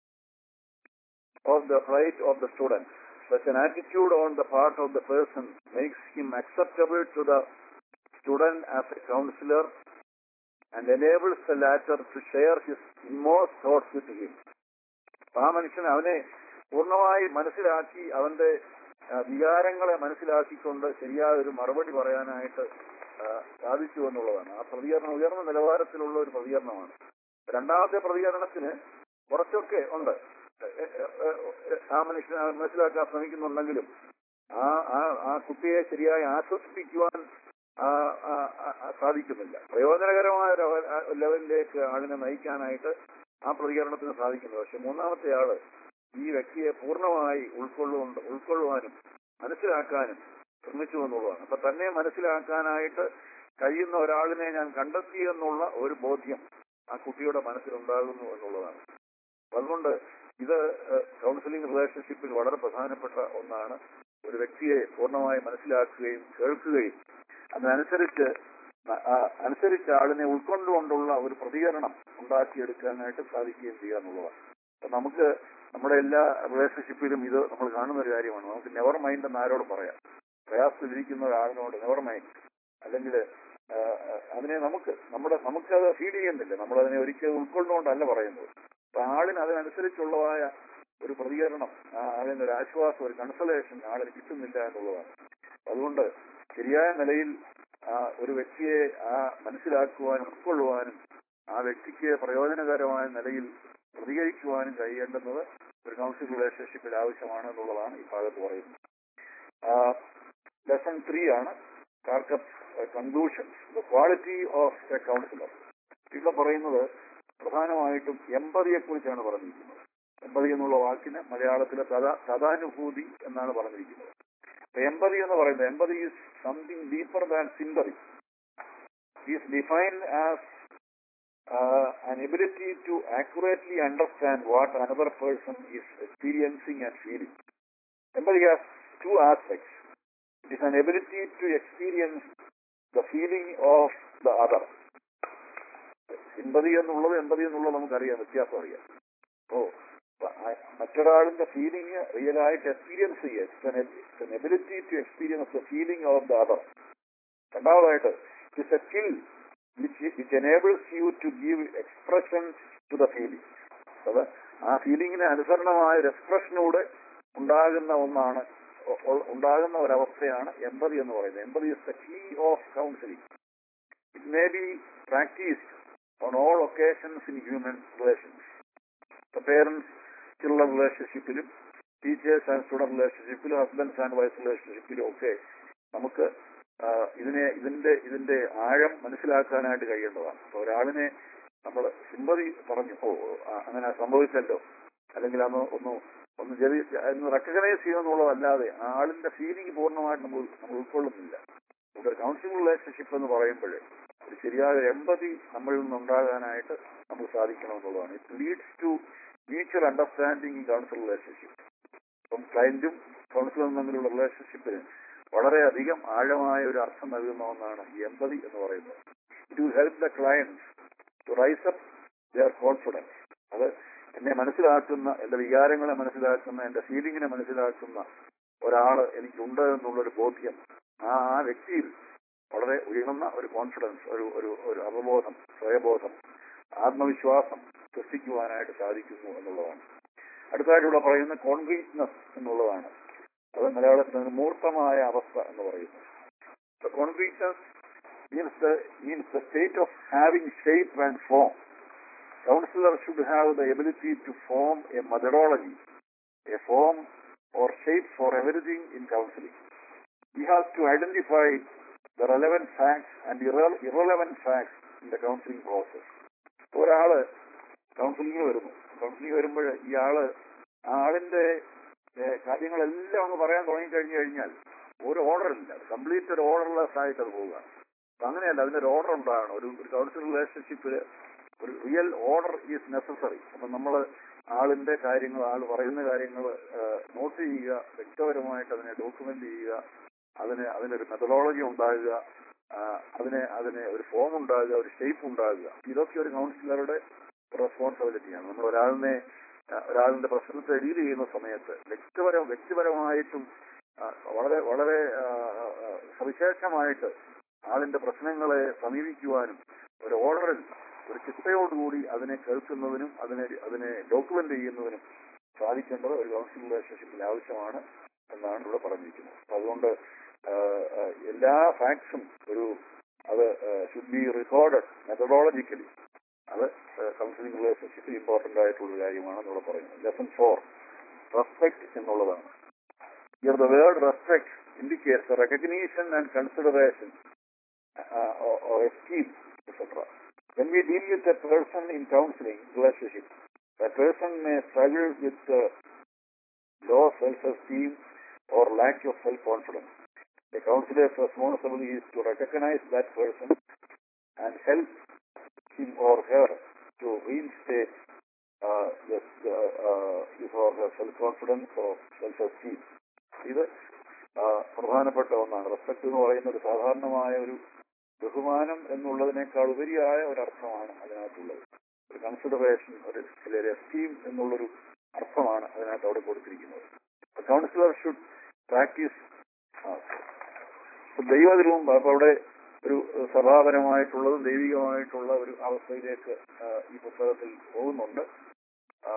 of the plight of the student. Such an attitude on the part of the person makes him acceptable to the student as a counselor and enables the latter to share his inmost thoughts with him. ആ മനുഷ്യൻ അവനെ പൂർണ്ണമായി മനസ്സിലാക്കി അവന്റെ ആ, വികാരങ്ങളെ മനസ്സിലാക്കിക്കൊണ്ട് ശരിയായ ഒരു മറുപടി പറയാനായിട്ട് ആ, സാധിച്ചു എന്നുള്ളതാണ് ആ പ്രതികരണം ഉയർന്ന നിലവാരത്തിലുള്ള ഒരു പ്രതികരണമാണ് രണ്ടാമത്തെ പ്രതികരണത്തിന് കുറച്ചൊക്കെ ഉണ്ട് എ- എ- എ- ആ മനുഷ്യനെ അവൻ മനസ്സിലാക്കാൻ ശ്രമിക്കുന്നുണ്ടെങ്കിലും ആ ആ ആ കുട്ടിയെ ശരിയായി ആശ്വസിപ്പിക്കുവാൻ ആ, ആ, ആ, ആ, സാധിക്കുന്നില്ല പ്രയോജനകരമായ ഒരു അവ- ആ ലെവലിലേക്ക് ആളിനെ നയിക്കാനായിട്ട് ആ പ്രതികരണത്തിന് സാധിക്കുന്നു പക്ഷെ മൂന്നാമത്തെ ആള് ഈ വ്യക്തിയെ പൂർണ്ണമായി ഉൾക്കൊള്ളുകൊണ്ട് ഉൾക്കൊള്ളുവാനും മനസ്സിലാക്കാനും ശ്രമിച്ചു എന്നുള്ളതാണ് അപ്പൊ തന്നെ മനസ്സിലാക്കാനായിട്ട് കഴിയുന്ന ഒരാളിനെ ഞാൻ കണ്ടെത്തി എന്നുള്ള ഒരു ബോധ്യം ആ കുട്ടിയുടെ മനസ്സിലുണ്ടാകുന്നു എന്നുള്ളതാണ് അതുകൊണ്ട് ഇത് കൗൺസിലിംഗ് റിലേഷൻഷിപ്പിൽ വളരെ പ്രധാനപ്പെട്ട ഒന്നാണ് ഒരു വ്യക്തിയെ പൂർണ്ണമായി മനസ്സിലാക്കുകയും കേൾക്കുകയും അതിനനുസരിച്ച് ആ- ആ അനുസരിച്ച് ആളിനെ ഉൾക്കൊണ്ടുകൊണ്ടുള്ള ഒരു പ്രതികരണം ഉണ്ടാക്കിയെടുക്കാനായിട്ട് സാധിക്കുകയും ചെയ്യുക എന്നുള്ളതാണ് അപ്പൊ നമുക്ക് നമ്മുടെ എല്ലാ റിലേഷൻഷിപ്പിലും ഇത് നമ്മൾ കാണുന്ന ഒരു കാര്യമാണ് നമുക്ക് നെവർ മൈൻഡ് എന്ന് ആരോട് പറയാം പ്രയാസത്തിലിരിക്കുന്ന ഒരാളിനോട് നെവർ മൈൻഡ് അല്ലെങ്കിൽ അതിനെ നമുക്ക് നമ്മുടെ നമുക്കത് ഫീൽ ചെയ്യുന്നില്ല നമ്മൾ അതിനെ ഒരിക്കലും ഉൾക്കൊണ്ടുകൊണ്ടല്ല പറയുന്നത് അപ്പൊ ആളിന് അതിനനുസരിച്ചുള്ളതായ ഒരു പ്രതികരണം ആ, അതിന് ഒരു ആശ്വാസം ഒരു കൺസലേഷൻ ആളിന് കിട്ടുന്നില്ല എന്നുള്ളതാണ് അതുകൊണ്ട് ശരിയായ നിലയിൽ ആ ഒരു വ്യക്തിയെ ആ മനസ്സിലാക്കുവാനും ഉൾക്കൊള്ളുവാനും ആ വ്യക്തിക്ക് പ്രയോജനകരമായ നിലയിൽ പ്രതികരിക്കുവാനും കഴിയേണ്ടുന്നത് ഒരു കൗൺസിൽ റിലേഷൻഷിപ്പിൽ ആവശ്യമാണ് എന്നുള്ളതാണ് ഈ ഭാഗത്ത് പറയുന്നത് ലെസൺ ത്രീ ആണ് Carkhuff conclusions the quality of a counsellor ഇവിടെ പറയുന്നത് പ്രധാനമായിട്ടും എമ്പതിയെ കുറിച്ചാണ് പറഞ്ഞിരിക്കുന്നത് എമ്പതി എന്നുള്ള വാക്കിന് മലയാളത്തിലെ സദാ സദാനുഭൂതി എന്നാണ് പറഞ്ഞിരിക്കുന്നത് എമ്പതി എന്ന് പറയുന്നത് empathy is something deeper than sympathy is defined as an ability to accurately understand what another person is experiencing and feeling. Empathy has two aspects. It is an ability to experience the feeling of the other. Sympathy എന്നുള്ളത് empathy എന്നുള്ളത് നമുക്കറിയാം വ്യത്യാസം അറിയാം ഓ മറ്റൊരാളിന്റെ feeling റിയലായിട്ട് experience ചെയ്യുക ability to experience the feeling of the other രണ്ടാമതായിട്ട് it's a skill which which enables you to give expression to the feeling അത് ആ ഫീലിംഗിന് അനുസരണമായ ഒരു എക്സ്പ്രഷനൂടെ ഉണ്ടാകുന്ന ഒന്നാണ് ഒ- ഒ- ഉണ്ടാകുന്ന ഒരവസ്ഥയാണ് എമ്പതി എന്ന് പറയുന്നത് empathy is the key of counselling it may be practised on all occasions in human relations parents ഉള്ള റിലേഷൻഷിപ്പിലും ടീച്ചേഴ്സ് ആൻഡ് സ്റ്റുഡന്റ് റിലേഷൻഷിപ്പിലും ഹസ്ബൻഡ്സ് ആൻഡ് വൈഫ് റിലേഷൻഷിപ്പിലും ഒക്കെ നമുക്ക് ആ, ഇതിനെ ഇതിന്റെ ഇതിന്റെ ആഴം മനസ്സിലാക്കാനായിട്ട് കഴിയേണ്ടതാണ് അപ്പൊ ഒരാളിനെ നമ്മൾ സിമ്പതി പറഞ്ഞു ഓ ആ, അങ്ങനെ സംഭവിച്ചല്ലോ അല്ലെങ്കിൽ അന്ന് ഒന്ന് ഒന്ന് ജെറി ഒന്ന് റെക്കഗ്നൈസ് ചെയ്യുമെന്നുള്ളതല്ലാതെ ആ ആളിന്റെ ഫീലിംഗ് പൂർണ്ണമായിട്ട് നമ്മൾ നമ്മൾ ഉൾക്കൊള്ളുന്നില്ല ഒരു കൗൺസിലിംഗ് റിലേഷൻഷിപ്പ് എന്ന് പറയുമ്പോൾ ഒരു ശരിയായ എമ്പതി നമ്മളിൽ നിന്നുണ്ടാകാനായിട്ട് നമുക്ക് സാധിക്കണമെന്നുള്ളതാണ് it leads to mutual understanding in council relationship ഇപ്പം ക്ലയന്റും കൗൺസിലറും തമ്മിലുള്ള റിലേഷൻഷിപ്പിന് വളരെയധികം ആഴമായ ഒരു അർത്ഥം നൽകുന്ന ഒന്നാണ് ഈ എമ്പതി എന്ന് പറയുന്നത് it will help the clients to rise up their confidence അത് എന്നെ മനസ്സിലാക്കുന്ന എന്റെ വികാരങ്ങളെ മനസ്സിലാക്കുന്ന എന്റെ ഫീലിംഗിനെ മനസ്സിലാക്കുന്ന ഒരാള് എനിക്കുണ്ട് എന്നുള്ളൊരു ബോധ്യം ആ ആ വ്യക്തിയിൽ വളരെ ഉയർന്ന ഒരു കോൺഫിഡൻസ് ഒരു ഒരു ഒരു അവബോധം സ്വയബോധം ആത്മവിശ്വാസം സൃഷ്ടിക്കുവാനായിട്ട് സാധിക്കുന്നു എന്നുള്ളതാണ് അടുത്തതായിട്ടുള്ള പറയുന്ന കോൺക്രീറ്റ്നെസ് എന്നുള്ളതാണ് അത് മലയാളത്തിൽ മൂർത്തമായ അവസ്ഥ എന്ന് പറയുന്നു concreteness means the means the state of having shape and form. Counselor should have the ability to form a methodology, a form or shape for everything in counseling. He has to identify the relevant facts and irre- irrelevant facts in the counseling process. ഒരാള് counselling വരുന്നു counselling വരുമ്പോൾ ഇയാള് ആ ആളിന്റെ ഏഹ്, കാര്യങ്ങളെല്ലാം അങ്ങ് പറയാൻ തുടങ്ങി കഴിഞ്ഞു കഴിഞ്ഞാൽ ഒരു ഓർഡർ ഇല്ല കംപ്ലീറ്റ് ഒരു ഓർഡർലെസ് ആയിട്ട് അത് പോവുക അപ്പൊ അങ്ങനെയല്ല അതിനൊരു ഓർഡർ ഉണ്ടാകണം ഒരു ഒരു കൗൺസിൽ റിലേഷൻഷിപ്പിൽ ഒരു റിയൽ ഓർഡർ ഈസ് നെസസറി അപ്പൊ നമ്മൾ ആളിന്റെ കാര്യങ്ങൾ ആൾ പറയുന്ന കാര്യങ്ങൾ നോട്ട് ചെയ്യുക വ്യക്തപരമായിട്ട് അതിനെ ഡോക്യുമെന്റ് ചെയ്യുക അതിന് അതിനൊരു മെത്തഡോളജി ഉണ്ടാകുക ആ, അതിന് അതിന് ഒരു ഫോം ഉണ്ടാകുക ഒരു ഷേപ്പ് ഉണ്ടാകുക ഇതൊക്കെ ഒരു കൗൺസിലറുടെ റെസ്പോൺസിബിലിറ്റിയാണ് നമ്മൾ ഒരാളിനെ ആ, ഒരാളിന്റെ പ്രശ്നത്തെ ഡീൽ ചെയ്യുന്ന സമയത്ത് വ്യക്തിപരം വ്യക്തിപരമായിട്ടും ആ, വളരെ വളരെ ആ, ആ, ആ, സവിശേഷമായിട്ട് ആളിന്റെ പ്രശ്നങ്ങളെ സമീപിക്കുവാനും ഒരു ഓർഡറിൽ ഒരു ചിട്ടയോടുകൂടി അതിനെ കേൾക്കുന്നതിനും അതിനെ അതിനെ ഡോക്യുമെന്റ് ചെയ്യുന്നതിനും സാധിക്കേണ്ടത് ഒരു കൗൺസിൽ റിലേഷൻഷിപ്പിൽ ആവശ്യമാണ് എന്നാണ് ഇവിടെ പറഞ്ഞിരിക്കുന്നത് അപ്പൊ അതുകൊണ്ട് ആ, ആ, എല്ലാ ഫാക്ട്സും ഒരു അത് ഷുഡ് ബി റെക്കോർഡഡ് മെത്തഡോളജിക്കലി അത് കൗൺസിലിംഗ് റിലേഷൻഷിപ്പിൽ ഇമ്പോർട്ടന്റ് ആയിട്ടുള്ള ഒരു കാര്യമാണെന്ന് ഇവിടെ പറയുന്നത് ലെസൺ ഫോർ റെസ്പെക്ട് എന്നുള്ളതാണ് Here the word respect indicates the recognition and consideration uh, or, or esteem, etc. When we deal with a person in counseling relationship, that person may struggle with uh, low self-esteem or lack of self-confidence. The counselor's responsibility is to recognize that person and help him or her to reinstate uh, this, uh, uh, his or her self-confidence or self-esteem. ഇത് ആ, പ്രധാനപ്പെട്ട ഒന്നാണ് respect എന്ന് പറയുന്നത് സാധാരണമായ ഒരു ബഹുമാനം എന്നുള്ളതിനേക്കാൾ ഉപരിയായ ഒരർത്ഥമാണ് അതിനകത്തുള്ളത് ഒരു കൺസിഡറേഷൻ ഒരു ഒരു എസ്റ്റീം എന്നുള്ളൊരു അർത്ഥമാണ് അതിനകത്ത് അവിടെ കൊടുത്തിരിക്കുന്നത് കൗൺസിലർ ഷുഡ് പ്രാക്ടീസ് ദൈവതിരവും അപ്പൊ അവിടെ ഒരു സഭാപരമായിട്ടുള്ളതും ദൈവികമായിട്ടുള്ള ഒരു അവസ്ഥയിലേക്ക് ആ, ഈ പുസ്തകത്തിൽ പോകുന്നുണ്ട് ആ,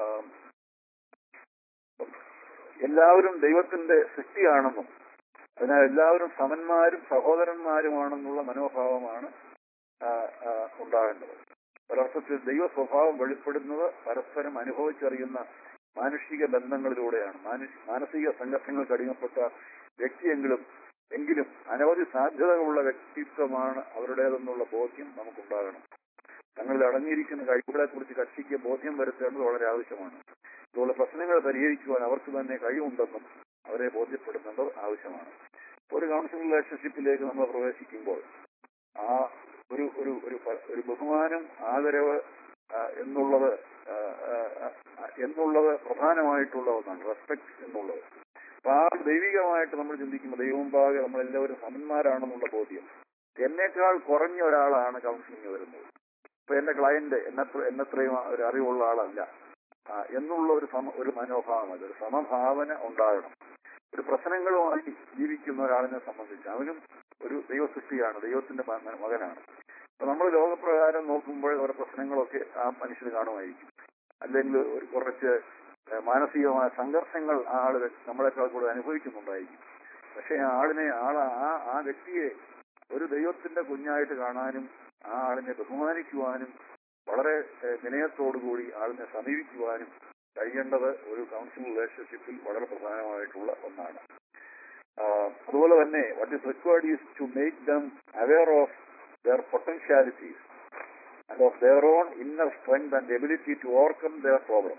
എല്ലാവരും ദൈവത്തിന്റെ സൃഷ്ടിയാണെന്നും അതിനാൽ എല്ലാവരും സമന്മാരും സഹോദരന്മാരുമാണെന്നുള്ള മനോഭാവമാണ് ആ, ആ, ഉണ്ടാകേണ്ടത് ഒരർത്ഥത്തിൽ ദൈവ സ്വഭാവം വെളിപ്പെടുന്നത് പരസ്പരം അനുഭവിച്ചറിയുന്ന മാനുഷിക ബന്ധങ്ങളിലൂടെയാണ് മാനുഷ് മാനസിക സംഘർഷങ്ങൾക്ക് അടിമപ്പെട്ട വ്യക്തിയെങ്കിലും എങ്കിലും അനവധി സാധ്യതകളുള്ള വ്യക്തിത്വമാണ് അവരുടേതെന്നുള്ള ബോധ്യം നമുക്കുണ്ടാകണം തങ്ങളിൽ അടങ്ങിയിരിക്കുന്ന കഴിവുകളെ കുറിച്ച് കക്ഷിക്ക് ബോധ്യം വരുത്തേണ്ടത് വളരെ ആവശ്യമാണ് ഇതുപോലെ പ്രശ്നങ്ങൾ പരിഹരിക്കുവാൻ അവർക്ക് തന്നെ കഴിവുണ്ടെന്നും അവരെ ബോധ്യപ്പെടുത്തേണ്ടത് ആവശ്യമാണ് ഒരു കൗൺസിൽ റിലേഷൻഷിപ്പിലേക്ക് നമ്മൾ പ്രവേശിക്കുമ്പോൾ ആ ഒരു ഒരു ഒരു പ- ഒരു ബഹുമാനം ആദരവ് ആ, എന്നുള്ളത് ആ, ആ, ആ, എന്നുള്ളത് പ്രധാനമായിട്ടുള്ള ഒന്നാണ് റെസ്പെക്ട് എന്നുള്ളത് അപ്പൊ ആ ദൈവികമായിട്ട് നമ്മൾ ചിന്തിക്കുമ്പോൾ ദൈവമുമ്പാകെ നമ്മൾ എല്ലാവരും സമന്മാരാണെന്നുള്ള ബോധ്യം എന്നേക്കാൾ കുറഞ്ഞ ഒരാളാണ് കൗൺസിലിംഗ് വരുന്നത് ഇപ്പൊ എന്റെ ക്ലയന്റ് എന്നെ എന്നത്രയും ഒരു അറിവുള്ള ആളല്ല ആ, എന്നുള്ള ഒരു സമ ഒരു മനോഭാവം അത് ഒരു സമഭാവന ഉണ്ടാകണം ഒരു പ്രശ്നങ്ങളുമായി ജീവിക്കുന്ന ഒരാളിനെ സംബന്ധിച്ച് അവനും ഒരു ദൈവ സൃഷ്ടിയാണ് ദൈവത്തിന്റെ മ- മകനാണ് അപ്പൊ നമ്മൾ ലോകപ്രകാരം നോക്കുമ്പോൾ അവരുടെ പ്രശ്നങ്ങളൊക്കെ ആ മനുഷ്യന് കാണുമായിരിക്കും അല്ലെങ്കിൽ ഒരു കുറച്ച് ഏഹ്, മാനസികമായ സംഘർഷങ്ങൾ ആ ആള് നമ്മളെക്കാൾ കൂടുതൽ അനുഭവിക്കുന്നുണ്ടായിരിക്കും പക്ഷെ ആ ആളിനെ ആൾ ആ ആ വ്യക്തിയെ ഒരു ദൈവത്തിന്റെ കുഞ്ഞായിട്ട് കാണാനും ആ ആളിനെ ബഹുമാനിക്കുവാനും വളരെ ഏഹ്, വിനയത്തോടുകൂടി ആളിനെ സമീപിക്കുവാനും കഴിയേണ്ടത് ഒരു കൗൺസിൽ റിലേഷൻഷിപ്പിൽ വളരെ പ്രധാനമായിട്ടുള്ള ഒന്നാണ് ആഹ് അതുപോലെ തന്നെ what is required is to make them aware of their potentialities and of their own inner strength and ability to overcome their problem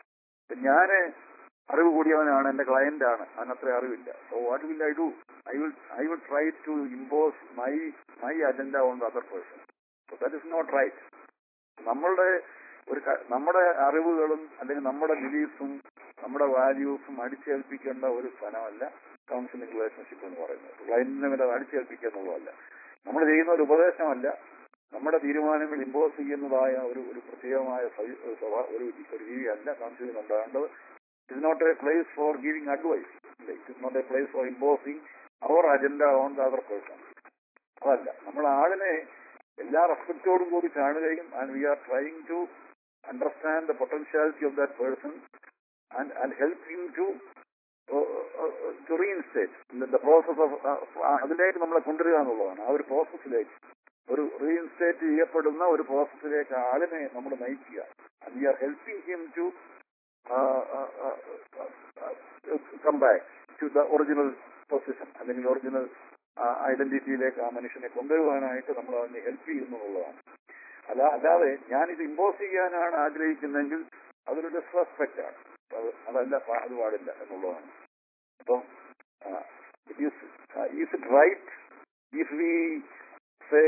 ഞാന് അറിവ് കൂടിയവനാണ് എന്റെ ക്ലയന്റ് ആണ് അതിനത്ര അറിവില്ല so what will I do I will I will try to impose my my agenda on the other person so that is not right നമ്മളുടെ ഒരു ക- നമ്മുടെ അറിവുകളും അല്ലെങ്കിൽ നമ്മുടെ ബിലീഫ്സും നമ്മുടെ വാല്യൂസും അടിച്ചേൽപ്പിക്കേണ്ട ഒരു സ്ഥലമല്ല കൗൺസിലിംഗ് റിലേഷൻഷിപ്പ് എന്ന് പറയുന്നത് ക്ലയന്റിനെ മേലെ അടിച്ചേൽപ്പിക്കുക എന്നുള്ളതല്ല നമ്മൾ ചെയ്യുന്ന ഒരു ഉപദേശമല്ല നമ്മുടെ തീരുമാനങ്ങൾ ഇമ്പോസ് ചെയ്യുന്നതായ ഒരു ഒരു പ്രത്യേകമായ സവി- ഒരു സ്വഭാ- ഒരു ഒരു രീതിയല്ല കൗൺസിലിംഗ് ഉണ്ടാകേണ്ടത് it not a place for giving advice മനസ്സിലായി it is not a place for imposing our agenda on the other person അതല്ല നമ്മൾ ആളിനെ എല്ലാ റെസ്പെക്റ്റോടും കൂടി കാണുകയും and we are trying to understand the potentiality of that person and and help him to to reinstate the process of അതിലേക്ക് നമ്മളെ കൊണ്ടുവരിക എന്നുള്ളതാണ് ആ ഒരു പ്രോസസ്സിലേക്ക് ഒരു റീഇൻസ്റ്റേറ്റ് ചെയ്യപ്പെടുന്ന ഒരു പ്രോസസ്സിലേക്ക് ആളിനെ നമ്മൾ നയിക്കുക and we are helping him to come back to the original position അല്ലെങ്കിൽ ഒറിജിനൽ ഐഡന്റിറ്റിയിലേക്ക് ആ മനുഷ്യനെ കൊണ്ടുവരുവാനായിട്ട് നമ്മൾ അതിനെ ഹെൽപ്പ് ചെയ്യുന്നു എന്നുള്ളതാണ് അല്ല അല്ലാതെ ഞാനിത് ഇമ്പോസ് ചെയ്യാനാണ് ആഗ്രഹിക്കുന്നെങ്കിൽ അതൊരു ഡിസ്റെസ്പെക്റ്റ് ആണ് അത് അതല്ല പാ- അത് പാടില്ല എന്നുള്ളതാണ് അപ്പം it is is it right if we say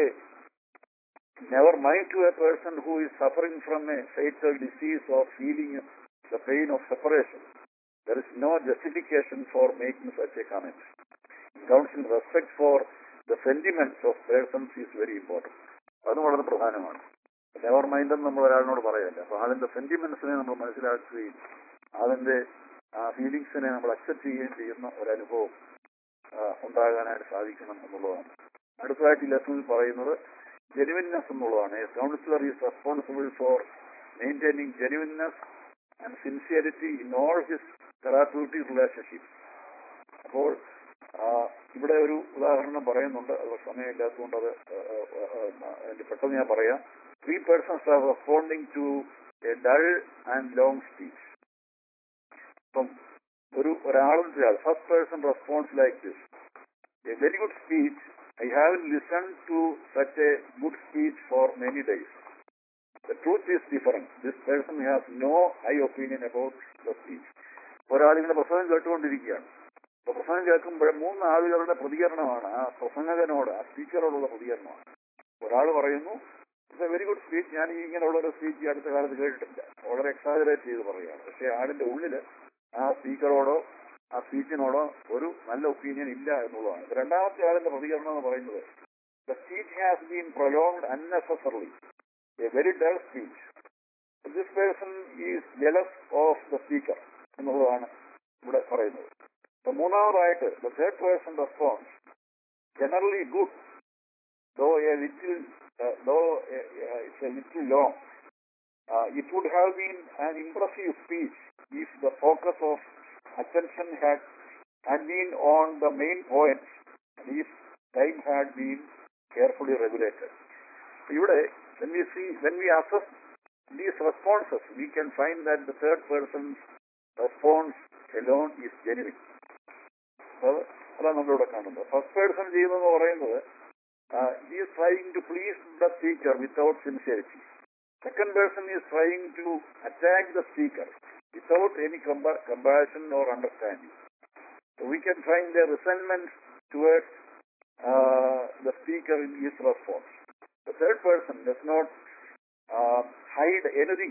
never mind to a person who is suffering from a fatal disease or feeling the pain of separation there is no justification for making such a comment council respect for the sentiments of persons is very important അത് വളരെ പ്രധാനമാണ് never mind എന്ന് നമ്മൾ ഒരാളിനോട് പറയല്ല അപ്പൊ അതിന്റെ സെന്റിമെന്റ്സിനെ നമ്മൾ മനസ്സിലാക്കുകയും അതിന്റെ ആ ഫീലിങ്സിനെ നമ്മൾ അക്സെപ്റ്റ് ചെയ്യുകയും ചെയ്യുന്ന ഒരു അനുഭവം ആ, ഉണ്ടാകാനായിട്ട് സാധിക്കണം എന്നുള്ളതാണ് അടുത്തതായിട്ട് ഈ ലെസണിൽ പറയുന്നത് ജെനുവിൻനെസ് എന്നുള്ളതാണ് counsellor is responsible for maintaining genuineness and sincerity in all his therapeutic relationship അപ്പോൾ ആ, ഇവിടെ ഒരു ഉദാഹരണം പറയുന്നുണ്ട് അത് സമയമില്ലാത്തതുകൊണ്ട് അത് ആ, ആ, ആ, അതിന്റെ പെട്ടെന്ന് ഞാൻ പറയാം three persons are responding to a dull and long speech ഇപ്പം ഒരു ഒരാളും first person response like this a very good speech I have listen to such a good speech for many days the truth is different this person has no high opinion about the speech ഒരാളിങ്ങനെ പ്രസംഗം കേട്ടുകൊണ്ടിരിക്കുകയാണ് അപ്പൊ പ്രസംഗം കേൾക്കുമ്പോൾ മൂന്ന് ആളുകളുടെ പ്രതികരണമാണ് ആ പ്രസംഗകനോട് ആ സ്പീക്കറോടുള്ള പ്രതികരണമാണ് ഒരാൾ പറയുന്നു it's a very good speech ഞാൻ ഈ ഇങ്ങനെയുള്ള ഒരു സ്പീച്ച് ഈ അടുത്ത കാലത്ത് കേട്ടിട്ടില്ല വളരെ എക്സാജറേറ്റ് ചെയ്ത് പറയുകയാണ് പക്ഷേ ആളിന്റെ ഉള്ളില് ആ സ്പീക്കറോടോ ആ സ്പീച്ചിനോടോ ഒരു നല്ല ഒപ്പീനിയൻ ഇല്ല എന്നുള്ളതാണ് ഇപ്പൊ രണ്ടാമത്തെ ആളിന്റെ പ്രതികരണം എന്ന് പറയുന്നത് the speech has been prolonged unnecessarily a very dull speech this person is jealous of the speaker എന്നുള്ളതാണ് ഇവിടെ പറയുന്നത് അപ്പൊ മൂന്നാമതായിട്ട് the third person response generally good though a little, uh, though uh, uh, it's a little long. Uh, it would have been an impressive speech if the focus of attention had had been on the main point, and if time had been carefully regulated. ഇവിടെ when we see when we assess these responses, we can find that the third person's response alone is genuine. അത് അതാണ് നമ്മളിവിടെ കാണുന്നത് first person ചെയ്യുന്നതെന്ന് പറയുന്നത് uh, he is trying to please the speaker without sincerity. Second person is trying to attack the speaker without any compa- compassion or understanding. So we can find a resentment towards uh, the speaker in his response. The third person does not uh, hide anything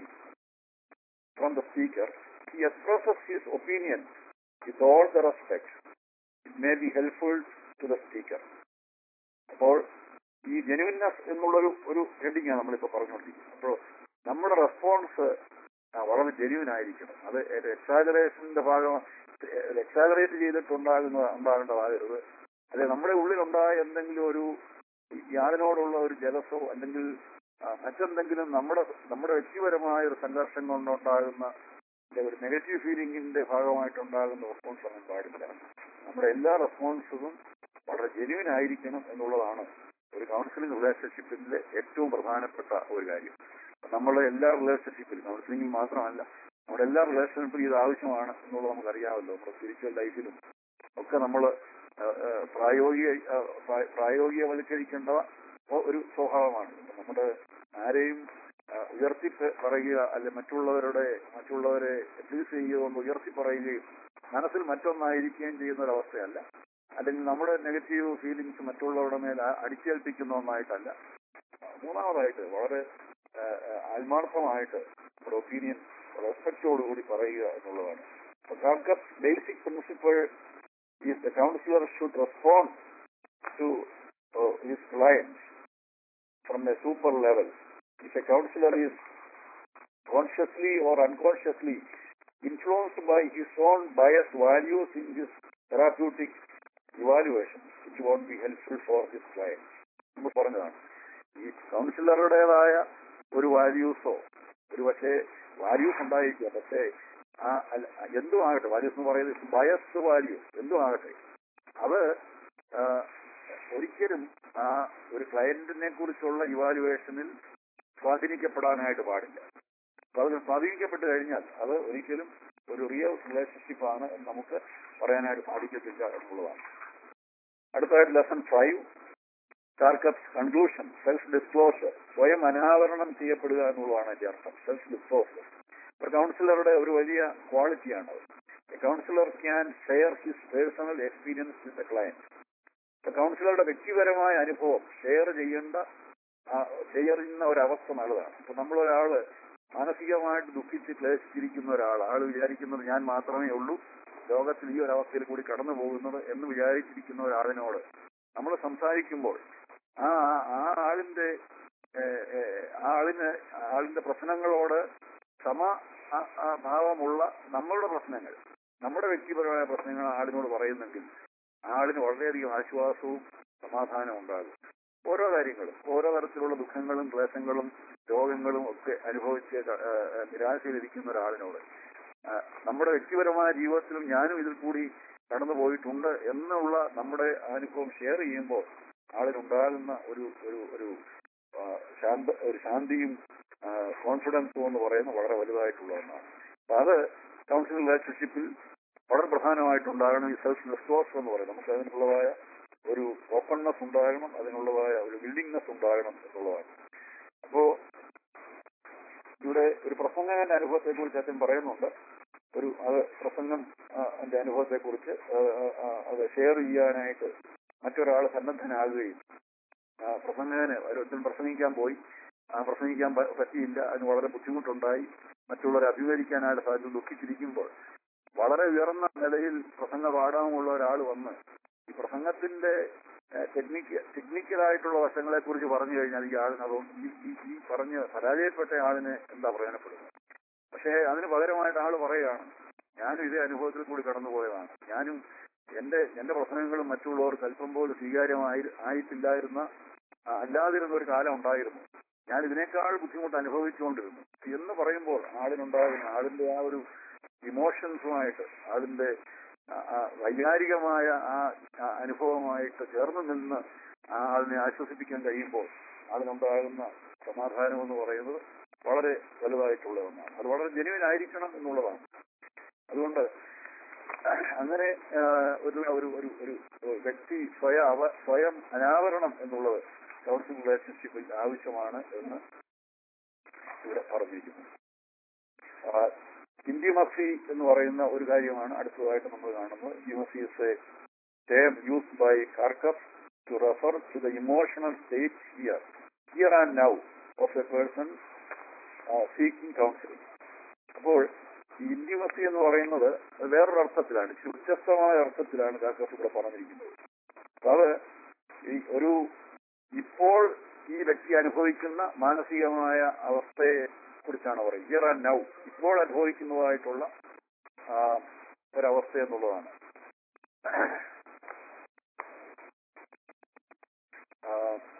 from the speaker. He expresses his opinion with all the respect. It may be helpful to the speaker. അപ്പോൾ ഈ genuineness എന്നുള്ളൊരു ഒരു ഹെഡിങ്ങാണ് നമ്മളിപ്പോൾ പറഞ്ഞുകൊണ്ടിരിക്കുന്നത് അപ്പോൾ നമ്മുടെ response വളരെ genuine ആയിരിക്കണം അത് എക്സാജറേഷന്റെ ഭാഗം എക്സാജറേറ്റ് ചെയ്തിട്ടുണ്ടാകുന്ന ഉണ്ടാകേണ്ടതാകരുത് അല്ലെ നമ്മുടെ ഉള്ളിലുണ്ടായ എന്തെങ്കിലും ഒരു യാതിനോടുള്ള ഒരു ജലസോ അല്ലെങ്കിൽ ആ, മറ്റെന്തെങ്കിലും നമ്മുടെ നമ്മുടെ വ്യക്തിപരമായ ഒരു സംഘർഷം കൊണ്ടുണ്ടാകുന്ന അല്ലെ ഒരു നെഗറ്റീവ് ഫീലിംഗിന്റെ ഭാഗമായിട്ടുണ്ടാകുന്ന റെസ്പോൺസ് അങ്ങനെ പാടില്ല നമ്മുടെ എല്ലാ റെസ്പോൺസും വളരെ ജെന്യൂൻ ആയിരിക്കണം എന്നുള്ളതാണ് ഒരു കൗൺസിലിംഗ് റിലേഷൻഷിപ്പിന്റെ ഏറ്റവും പ്രധാനപ്പെട്ട ഒരു കാര്യം നമ്മളെ എല്ലാ റിലേഷൻഷിപ്പിലും കൗൺസിലിംഗിൽ മാത്രമല്ല നമ്മുടെ എല്ലാ റിലേഷൻഷിപ്പിലും ഇത് ആവശ്യമാണ് എന്നുള്ളത് നമുക്കറിയാമല്ലോ നമ്മുടെ സ്പിരിച്വൽ ലൈഫിലും ഒക്കെ നമ്മൾ പ്രായോഗിക ആ, പ്രാ- പ്രായോഗികവൽക്കരിക്കേണ്ട ഒ- ഒരു സ്വഭാവമാണ് നമ്മുടെ ആരെയും ആ, ഉയർത്തി പ- പറയുക അല്ലെ മറ്റുള്ളവരുടെ മറ്റുള്ളവരെ പ്ലീസ് ചെയ്യുക കൊണ്ട് ഉയർത്തി പറയുകയും മനസ്സിൽ മറ്റൊന്നായിരിക്കുകയും ചെയ്യുന്ന ഒരു അവസ്ഥയല്ല അല്ലെങ്കിൽ നമ്മുടെ നെഗറ്റീവ് ഫീലിങ്സ് മറ്റുള്ളവരുടെ മേൽ ആ- അടിച്ചേൽപ്പിക്കുന്ന ഒന്നായിട്ടല്ല മൂന്നാമതായിട്ട് വളരെ ആ, ആ, ആത്മാർത്ഥമായിട്ട് നമ്മുടെ ഒപ്പീനിയൻ റെസ്പെക്റ്റോടുകൂടി പറയുക എന്നുള്ളതാണ് Carkhuff's basic principle is the counsellor should respond to his clients from a super level if a counsellor is consciously or unconsciously influenced by his own biased values in his therapeutic evaluation it won't be helpful for this client നമ്മൾ പറഞ്ഞതാണ് ഈ കൗൺസിലറുടേതായ ഒരു വാല്യൂസോ ഒരു പക്ഷേ values ഉണ്ടായിരിക്കുക പക്ഷേ ആ അല്ല- എന്തും ആകട്ടെ വാല്യൂസ് എന്ന് പറയുന്നത് ബയസ് വാല്യൂ എന്തും ആകട്ടെ അത് ആ, ഒരിക്കലും ആ ഒരു ക്ലയന്റിനെ കുറിച്ചുള്ള ഇവാലുവേഷനിൽ സ്വാധീനിക്കപ്പെടാനായിട്ട് പാടില്ല അപ്പൊ അത് സ്വാധീനിക്കപ്പെട്ട് കഴിഞ്ഞാൽ അത് ഒരിക്കലും ഒരു റിയൽ റിലേഷൻഷിപ്പ് ആണ് എന്ന് നമുക്ക് പറയാനായിട്ട് സാധിക്കത്തില്ല എന്നുള്ളതാണ് അടുത്തതായിട്ട് lesson five Carkhuff's conclusion self disclosure സ്വയം അനാവരണം ചെയ്യപ്പെടുക എന്നുള്ളതാണ് അതിന്റെ അർത്ഥം സെൽഫ് ഡിസ്ക്ലോഷർ ഒരു കൗൺസിലറുടെ ഒരു വലിയ ക്വാളിറ്റിയാണ് അത് counsellor can share his personal experience with client കൗൺസിലറുടെ വ്യക്തിപരമായ അനുഭവം ഷെയർ ചെയ്യേണ്ട ആ, ചെയ്യുന്ന ഒരവസ്ഥ നല്ലതാണ് ഇപ്പൊ നമ്മളൊരാള് മാനസികമായിട്ട് ദുഃഖിച്ച് ക്ലേശിച്ചിരിക്കുന്ന ഒരാൾ ആൾ വിചാരിക്കുന്നത് ഞാൻ മാത്രമേ ഉള്ളൂ ലോകത്തിൽ ഈ ഒരു അവസ്ഥയിൽ കൂടി കടന്നു പോകുന്നത് എന്ന് വിചാരിച്ചിരിക്കുന്ന ഒരാളിനോട് നമ്മൾ സംസാരിക്കുമ്പോൾ ആ ആ- ആ ആളിന്റെ ഏഹ്, ഏഹ്, ആ ആളിന് ആളിന്റെ പ്രശ്നങ്ങളോട് സമ ആ- ആ ഭാവമുള്ള നമ്മളുടെ പ്രശ്നങ്ങൾ നമ്മുടെ വ്യക്തിപരമായ പ്രശ്നങ്ങൾ ആളിനോട് പറയുന്നെങ്കിൽ ആളിന് വളരെയധികം ആശ്വാസവും സമാധാനവും ഉണ്ടാകും ഓരോ കാര്യങ്ങളും ഓരോ തരത്തിലുള്ള ദുഃഖങ്ങളും ക്ലേശങ്ങളും രോഗങ്ങളും ഒക്കെ അനുഭവിച്ച് ക- ഏ, ഏ, നിരാശയിലിരിക്കുന്ന ഒരാളിനോട് ആ, നമ്മുടെ വ്യക്തിപരമായ ജീവിതത്തിലും ഞാനും ഇതിൽ കൂടി കടന്നു പോയിട്ടുണ്ട് എന്നുള്ള നമ്മുടെ അനുഭവം ഷെയർ ചെയ്യുമ്പോൾ ആളിനുണ്ടാകുന്ന ഒരു ഒരു ഒരു ആ, ശാന്ത ഒരു ശാന്തിയും കോൺഫിഡൻസും എന്ന് പറയുന്നത് വളരെ വലുതായിട്ടുള്ള ഒന്നാണ് അപ്പൊ അത് കൗൺസിൽ റിലേഷൻഷിപ്പിൽ വളരെ പ്രധാനമായിട്ടുണ്ടാകണം ഈ സെൽഫ് ഡിസ്ക്ലോസ് എന്ന് പറയുന്നത് നമുക്ക് അതിനുള്ളതായ ഒരു ഓപ്പൺനെസ് ഉണ്ടാകണം അതിനുള്ളതായ ഒരു വില്ലിങ്നെസ് ഉണ്ടാകണം എന്നുള്ളതാണ് അപ്പോ ഇവിടെ ഒരു പ്രസംഗകന്റെ അനുഭവത്തെ കുറിച്ച് അച്ഛൻ പറയുന്നുണ്ട് ഒരു അത് പ്രസംഗം ആ, അതിന്റെ അനുഭവത്തെ കുറിച്ച് അത് ഷെയർ ചെയ്യാനായിട്ട് മറ്റൊരാൾ സന്നദ്ധനാകുകയും ആ, പ്രസംഗകന് ഒരുത്തൻ പ്രസംഗിക്കാൻ പോയി ആ പ്രസംഗിക്കാൻ പ- പറ്റിയില്ല അതിന് വളരെ ബുദ്ധിമുട്ടുണ്ടായി മറ്റുള്ളവരെ അഭിമുഖീകരിക്കാനായിട്ട് സാധിച്ചു ദുഃഖിച്ചിരിക്കുമ്പോൾ വളരെ ഉയർന്ന നിലയിൽ പ്രസംഗ പാഠമുള്ള ഒരാൾ വന്ന് ഈ പ്രസംഗത്തിന്റെ ടെക്നിക്ക് ടെക്നിക്കലായിട്ടുള്ള വശങ്ങളെ കുറിച്ച് പറഞ്ഞു കഴിഞ്ഞാൽ ഈ ആളിന് അതുകൊണ്ട് ഈ ഈ- ഈ പറഞ്ഞ് പരാജയപ്പെട്ട ആളിന് എന്താ പ്രയോജനപ്പെടുന്നത് പക്ഷേ അതിന് പകരമായിട്ട് ആള് പറയുകയാണ് ഞാനും ഇതേ അനുഭവത്തിൽ കൂടി കടന്നുപോയതാണ് ഞാനും എന്റെ എന്റെ പ്രസംഗങ്ങളും മറ്റുള്ളവർക്ക് അല്പം പോലും സ്വീകാര്യമായി ആയിട്ടില്ലായിരുന്ന ആ, അല്ലാതിരുന്ന ഒരു കാലം ഉണ്ടായിരുന്നു ഞാൻ ഇതിനേക്കാൾ ബുദ്ധിമുട്ട് അനുഭവിച്ചുകൊണ്ടിരുന്നു എന്ന് പറയുമ്പോൾ ആളിനുണ്ടാകുന്ന ആളിന്റെ ആ ഒരു ഇമോഷൻസുമായിട്ട് അതിന്റെ ആ- ആ വൈകാരികമായ ആ ആ അനുഭവമായിട്ട് ചേർന്ന് നിന്ന് ആ ആളിനെ ആശ്വസിപ്പിക്കാൻ കഴിയുമ്പോൾ അതിനുണ്ടാകുന്ന സമാധാനം എന്ന് പറയുന്നത് വളരെ വലുതായിട്ടുള്ള ഒന്നാണ് അത് വളരെ ജെനുവിൻ ആയിരിക്കണം എന്നുള്ളതാണ് അതുകൊണ്ട് അങ്ങനെ ആ, ഒരു ഒരു ഒരു ഒരു വ്യക്തി സ്വയം അവ സ്വയം അനാവരണം എന്നുള്ളത് കൗൺസിൽ റിലേഷൻഷിപ്പിൽ ആവശ്യമാണ് എന്ന് ഇവിടെ പറഞ്ഞിരിക്കുന്നു ഇന്ത്യമസി എന്ന് പറയുന്ന ഒരു കാര്യമാണ് അടുത്തതായിട്ട് നമ്മൾ കാണുന്നത് intimacy is a term used by Carkhuff to refer to the emotional state here here and now of a person seeking counselling അപ്പോൾ ഈ ഇന്ത്യമസി എന്ന് പറയുന്നത് അത് വേറൊരു അർത്ഥത്തിലാണ് ഇച്ചിരി വ്യത്യസ്തമായ അർത്ഥത്തിലാണ് കാർക്കപ്പ് ഇവിടെ പറഞ്ഞിരിക്കുന്നത് അപ്പൊ അത് ഈ ഒരു ഇപ്പോൾ ഈ വ്യക്തി അനുഭവിക്കുന്ന മാനസികമായ അവസ്ഥയെ കുറിച്ചാണ് പറയുന്നത് ഹിയർ ആൻഡ് നൗ ഇപ്പോൾ അനുഭവിക്കുന്നതായിട്ടുള്ള ആ, ഒരവസ്ഥ എന്നുള്ളതാണ് ആ,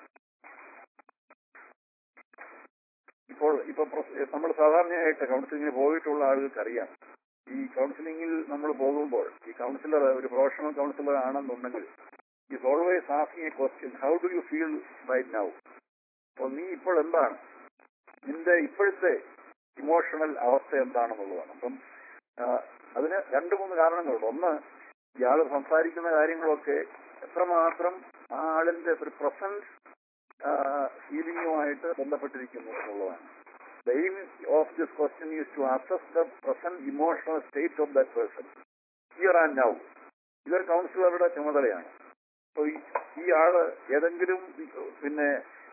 ഇപ്പോൾ ഇപ്പൊ നമ്മൾ സാധാരണയായിട്ട് കൗൺസിലിങ്ങിന് പോയിട്ടുള്ള ആളുകൾക്ക് അറിയാം ഈ കൗൺസിലിംഗിൽ നമ്മൾ പോകുമ്പോൾ ഈ കൗൺസിലർ ഒരു പ്രൊഫഷണൽ കൗൺസിലർ ആണെന്നുണ്ടെങ്കിൽ is always asking a question how do you feel right now അപ്പോൾ നീ ഇപ്പോൾ എന്താണ് നിന്റെ ഇപ്പോഴത്തെ ഇമോഷണൽ അവസ്ഥ എന്താണെന്നുള്ളതാണ് അപ്പം ആ, അതിന് രണ്ട് മൂന്ന് കാരണങ്ങളുണ്ട് ഒന്ന് ഇയാൾ സംസാരിക്കുന്ന കാര്യങ്ങളൊക്കെ എത്രമാത്രം ആ ആളിന്റെ ഒരു പ്രസൻസ് ഫീലിംഗുമായിട്ട് ബന്ധപ്പെട്ടിരിക്കുന്നു എന്നുള്ളതാണ് the aim of this question is to assess the present emotional state of that person here and now ഇതൊരു കൗൺസിലറുടെ ചുമതലയാണ് അപ്പൊ ഈ- ഈ ആള് ഏതെങ്കിലും പിന്നെ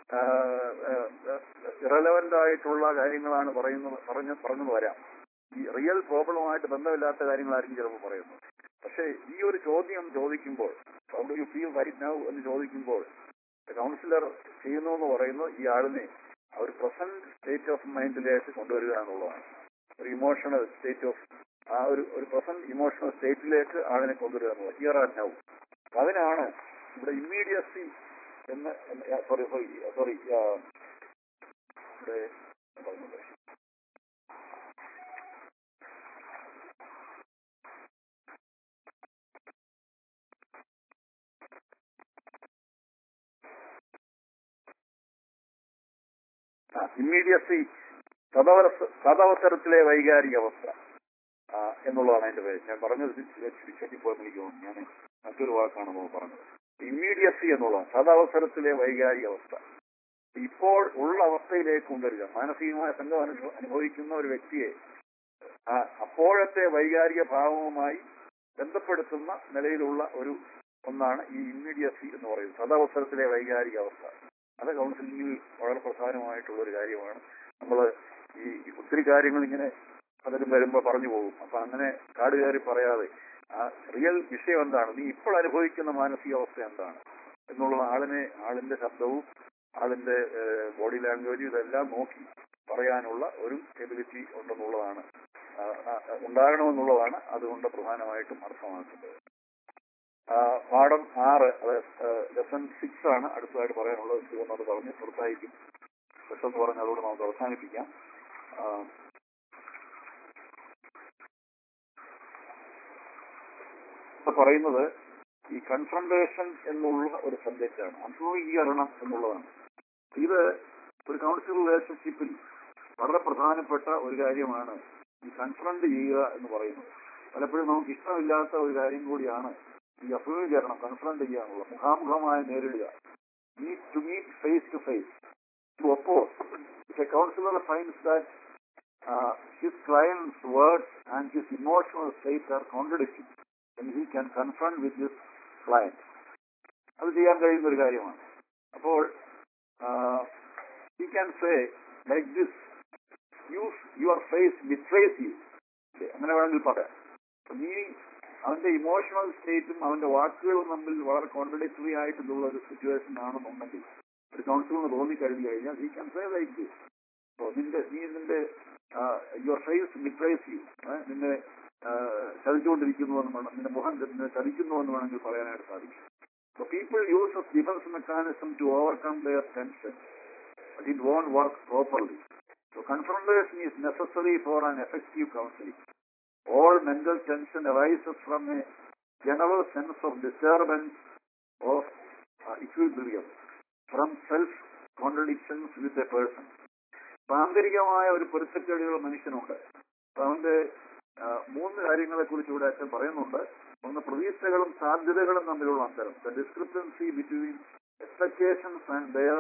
ഇറലവന്റ് ആയിട്ടുള്ള കാര്യങ്ങളാണ് പറയുന്നത് പറഞ്ഞു പറഞ്ഞു വരാം ഈ റിയൽ പ്രോബ്ലമായിട്ട് ബന്ധമില്ലാത്ത കാര്യങ്ങളായിരിക്കും ചിലപ്പോൾ പറയുന്നത് പക്ഷേ ഈ ഒരു ചോദ്യം ചോദിക്കുമ്പോൾ how do you feel right now എന്ന് ചോദിക്കുമ്പോൾ കൗൺസിലർ ചെയ്യുന്നു എന്ന് പറയുന്നത് ഈ ആളിനെ ആ ഒരു പ്രസന്റ് സ്റ്റേറ്റ് ഓഫ് മൈൻഡിലേക്ക് കൊണ്ടുവരിക എന്നുള്ളതാണ് ഒരു ഇമോഷണൽ സ്റ്റേറ്റ് ഓഫ് ആ ഒരു ഒരു പ്രസന്റ് ഇമോഷണൽ സ്റ്റേറ്റിലേക്ക് ആളിനെ കൊണ്ടുവരിക എന്നുള്ളത് ഹിയർ ആൻഡ് നൗ അപ്പൊ അതിനാണ് ഇവിടെ ഇമ്മീഡിയസി എന്ന് സോറി സോറി സോറി ഇവിടെ പറഞ്ഞത്. ഇമ്മീഡിയസി സദവസ സദവസരത്തിലെ വൈകാരിക അവസ്ഥ ആ, എന്നുള്ളതാണ് അതിന്റെ പേര് ഞാൻ പറഞ്ഞത് ചുറ്റിപ്പോയി എനിക്ക് തോന്നുന്നു ഞാൻ മറ്റൊരു വാക്കാണ് നമ്മൾ പറഞ്ഞത് ഇമ്മീഡിയസി എന്നുള്ളതാണ് സദവസരത്തിലെ വൈകാരിക അവസ്ഥ ഇപ്പോൾ ഉള്ള അവസ്ഥയിലേക്ക് കൊണ്ടുവരിക മാനസികമായ സംഘം അനുഭവ അനുഭവിക്കുന്ന ഒരു വ്യക്തിയെ ആ അപ്പോഴത്തെ വൈകാരിക ഭാവവുമായി ബന്ധപ്പെടുത്തുന്ന നിലയിലുള്ള ഒരു ഒന്നാണ് ഈ ഇമ്മീഡിയസി എന്ന് പറയുന്നത് സദാവസരത്തിലെ വൈകാരിക അവസ്ഥ അത് കൗൺസിലിംഗിൽ വളരെ പ്രധാനമായിട്ടുള്ള ഒരു കാര്യമാണ് നമ്മൾ ഈ ഒത്തിരി കാര്യങ്ങൾ ഇങ്ങനെ പലരും വരുമ്പോൾ പറഞ്ഞു പോകും അപ്പൊ അങ്ങനെ കാട് കയറി പറയാതെ ആ റിയൽ വിഷയം എന്താണ് നീ ഇപ്പോൾ അനുഭവിക്കുന്ന മാനസികാവസ്ഥ എന്താണ് എന്നുള്ള ആളിനെ ആളിന്റെ ശബ്ദവും ആളിന്റെ ബോഡി ലാംഗ്വേജും ഇതെല്ലാം നോക്കി പറയാനുള്ള ഒരു എബിലിറ്റി ഉണ്ടെന്നുള്ളതാണ് ആ, ആ, ഉണ്ടാകണമെന്നുള്ളതാണ് അതുകൊണ്ട് പ്രധാനമായിട്ടും അർത്ഥമാക്കുന്നത് ആ, പാഠം ആറ് അത് ലെസൺ സിക്സ് ആണ് അടുത്തതായിട്ട് പറയാനുള്ളത് ശിവൻ അത് പറഞ്ഞ് പുറത്തായിരിക്കും പെട്ടെന്ന് പറഞ്ഞ് അതോട് നമുക്ക് അവസാനിപ്പിക്കാം ആ, ഇപ്പൊ പറയുന്നത് ഈ കൺഫ്രണ്ടേഷൻ എന്നുള്ള ഒരു സബ്ജക്റ്റാണ് അഭിമുഖീകരണം എന്നുള്ളതാണ് ഇത് ഒരു കൗൺസിൽ റിലേഷൻഷിപ്പിൽ വളരെ പ്രധാനപ്പെട്ട ഒരു കാര്യമാണ് ഈ കൺഫ്രണ്ട് ചെയ്യുക എന്ന് പറയുന്നത് പലപ്പോഴും നമുക്ക് ഇഷ്ടമില്ലാത്ത ഒരു കാര്യം കൂടിയാണ് ഈ അഭിമുഖീകരണം കൺഫ്രണ്ട് ചെയ്യുക എന്നുള്ളത് മുഖാമുഖമായി നേരിടുക meet to meet face to face to oppose a counsellor finds that his clients words and his emotional state are contradicting and he can confront with his client. അത് ചെയ്യാൻ കഴിയുന്ന ഒരു കാര്യമാണ് അപ്പോൾ he can say like this use your face betrays you അങ്ങനെ വേണമെങ്കിൽ പറയാം അപ്പൊ നീ അവന്റെ ഇമോഷണൽ സ്റ്റേറ്റും അവന്റെ വാക്കുകളും തമ്മിൽ വളരെ കോൺട്രഡിക്ടറി ആയിട്ടുള്ള ഒരു സിറ്റുവേഷൻ ആണെന്നുണ്ടെങ്കിൽ ഒരു കൗൺസിലിന് തോന്നിക്കഴിഞ്ഞു കഴിഞ്ഞാൽ he can say like this അപ്പോൾ നിന്റെ നീ നിന്റെ യുവർ ഫേസ് ബിട്രേസ് യു നിന്നെ ചതിച്ചുകൊണ്ടിരിക്കുന്നു എന്ന് വേണം നിന്റെ മുഖം നിന്നെ ചതിക്കുന്നു എന്ന് വേണമെങ്കിൽ പറയാനായിട്ട് സാധിക്കും So people use a defense mechanism to overcome their tension, but it won't work properly. So confrontation is necessary for an effective counseling. All mental tension arises from a general sense of disturbance of uh, equilibrium, from self-contradictions with a person. ആന്തരികമായ ഒരു പൊരുത്തക്കേടുകൾ മനുഷ്യനുണ്ട് അപ്പൊ അവന്റെ ആ, മൂന്ന് കാര്യങ്ങളെ കുറിച്ച് ഇവിടെ അച്ഛൻ പറയുന്നുണ്ട് ഒന്ന് പ്രതീക്ഷകളും സാധ്യതകളും തമ്മിലുള്ള അന്തരം the discrepancy between expectations and their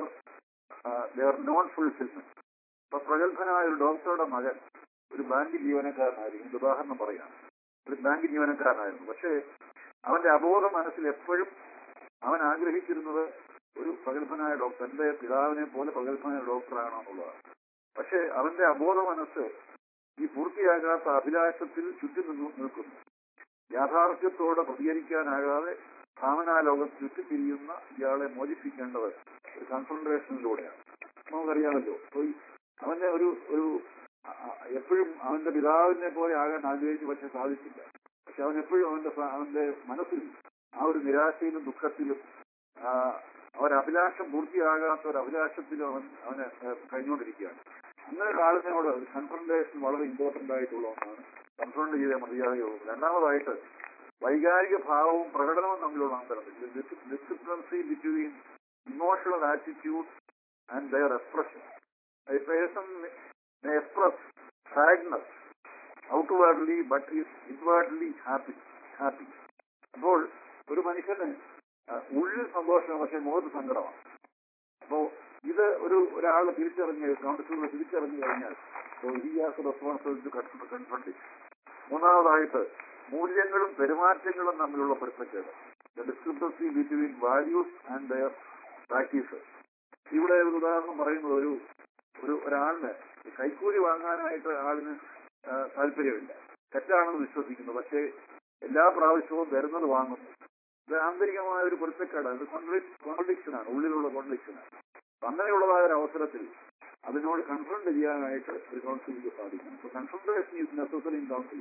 their non fulfilment ഇപ്പൊ പ്രഗത്ഭനായ ഒരു ഡോക്ടറുടെ മകൻ ഒരു ബാങ്ക് ജീവനക്കാരനായിരിക്കും ഇത് ഉദാഹരണം പറയാം ഒരു ബാങ്ക് ജീവനക്കാരനായിരുന്നു പക്ഷേ അവന്റെ അബോധ മനസ്സിൽ എപ്പോഴും അവൻ ആഗ്രഹിച്ചിരുന്നത് ഒരു പ്രഗത്ഭനായ ഡോക്ടർ എന്റെ പിതാവിനെ പോലെ പ്രഗത്ഭനായ ഡോക്ടറാണോ എന്നുള്ളതാണ് പക്ഷേ അവന്റെ അബോധ മനസ്സ് ഈ പൂർത്തിയാകാത്ത അഭിലാഷത്തിൽ ചുറ്റി നിന്നു നിൽക്കുന്നു യാഥാർത്ഥ്യത്തോടെ പ്രതികരിക്കാനാകാതെ ഭാവനാലോകത്ത് ചുറ്റിത്തിരിയുന്ന ഇയാളെ മോചിപ്പിക്കേണ്ടത് ഒരു കൺസൾട്ടേഷനിലൂടെയാണ് നമുക്കറിയാമല്ലോ അപ്പൊ ഈ അവന്റെ ഒരു ഒരു ആ- ആ- എപ്പോഴും അവന്റെ പിതാവിനെ പോലെ ആകാൻ ആഗ്രഹിച്ചു പക്ഷെ സാധിച്ചില്ല പക്ഷെ അവൻ എപ്പോഴും അവന്റെ സ- അവന്റെ മനസ്സിൽ ആ ഒരു നിരാശയിലും ദുഃഖത്തിലും ആ, അവൻ അഭിലാഷം പൂർത്തിയാകാത്ത ഒരു അഭിലാഷത്തിലും അവൻ അവന് ഏഹ് കഴിഞ്ഞുകൊണ്ടിരിക്കുകയാണ് അങ്ങനെ ഒരാളിനോട് കൺഫ്രണ്ടേഷൻ വളരെ ഇമ്പോർട്ടന്റ് ആയിട്ടുള്ള ഒന്നാണ് കൺഫ്രണ്ട് ചെയ്തേ മതിയാകുള്ളൂ രണ്ടാമതായിട്ട് വൈകാരിക ഭാവവും പ്രകടനവും തമ്മിലുള്ള അന്തരം discrepancy between emotional attitude and their expression A person may express sadness outwardly but is inwardly happy. happy. അപ്പോൾ ഒരു മനുഷ്യന് ആ, ഉള്ളിൽ സന്തോഷം പക്ഷെ മുഖത്ത് സങ്കടമാണ് അപ്പോ ഇത് ഒരു ഒരാൾ തിരിച്ചറിഞ്ഞ് കൗൺസിലർ തിരിച്ചറിഞ്ഞു കഴിഞ്ഞാൽ ഹി ഹാസ് റെസ്പോൺസിബിലിറ്റി കൺഫ്രണ്ട് മൂന്നാമതായിട്ട് മൂല്യങ്ങളും പെരുമാറ്റങ്ങളും തമ്മിലുള്ള പൊരുത്തക്കേട് the discrepancy between values and their practices ഇവിടെ ഒരു ഉദാഹരണം പറയുന്നത് ഒരു ഒരു ഒരാളിന് കൈക്കൂലി വാങ്ങാനായിട്ട് ആളിന് ആ, താല്പര്യമില്ല തെറ്റാണെന്ന് വിശ്വസിക്കുന്നു പക്ഷേ എല്ലാ പ്രാവശ്യവും വരുന്നത് വാങ്ങുന്നു ഇത് ആന്തരികമായ ഒരു പൊരുത്തക്കേട് അത് കോൺട്രഡിക്ഷനാണ് ഉള്ളിലുള്ള കോൺട്രഡിക്ഷനാണ് അങ്ങനെയുള്ളതായ ഒരു അവസരത്തിൽ അതിനോട് കൺഫ്രണ്ട് ചെയ്യാനായിട്ട് ഒരു കൗൺസിലിംഗ് സാധിക്കും അപ്പൊ confrontation is necessary in counselling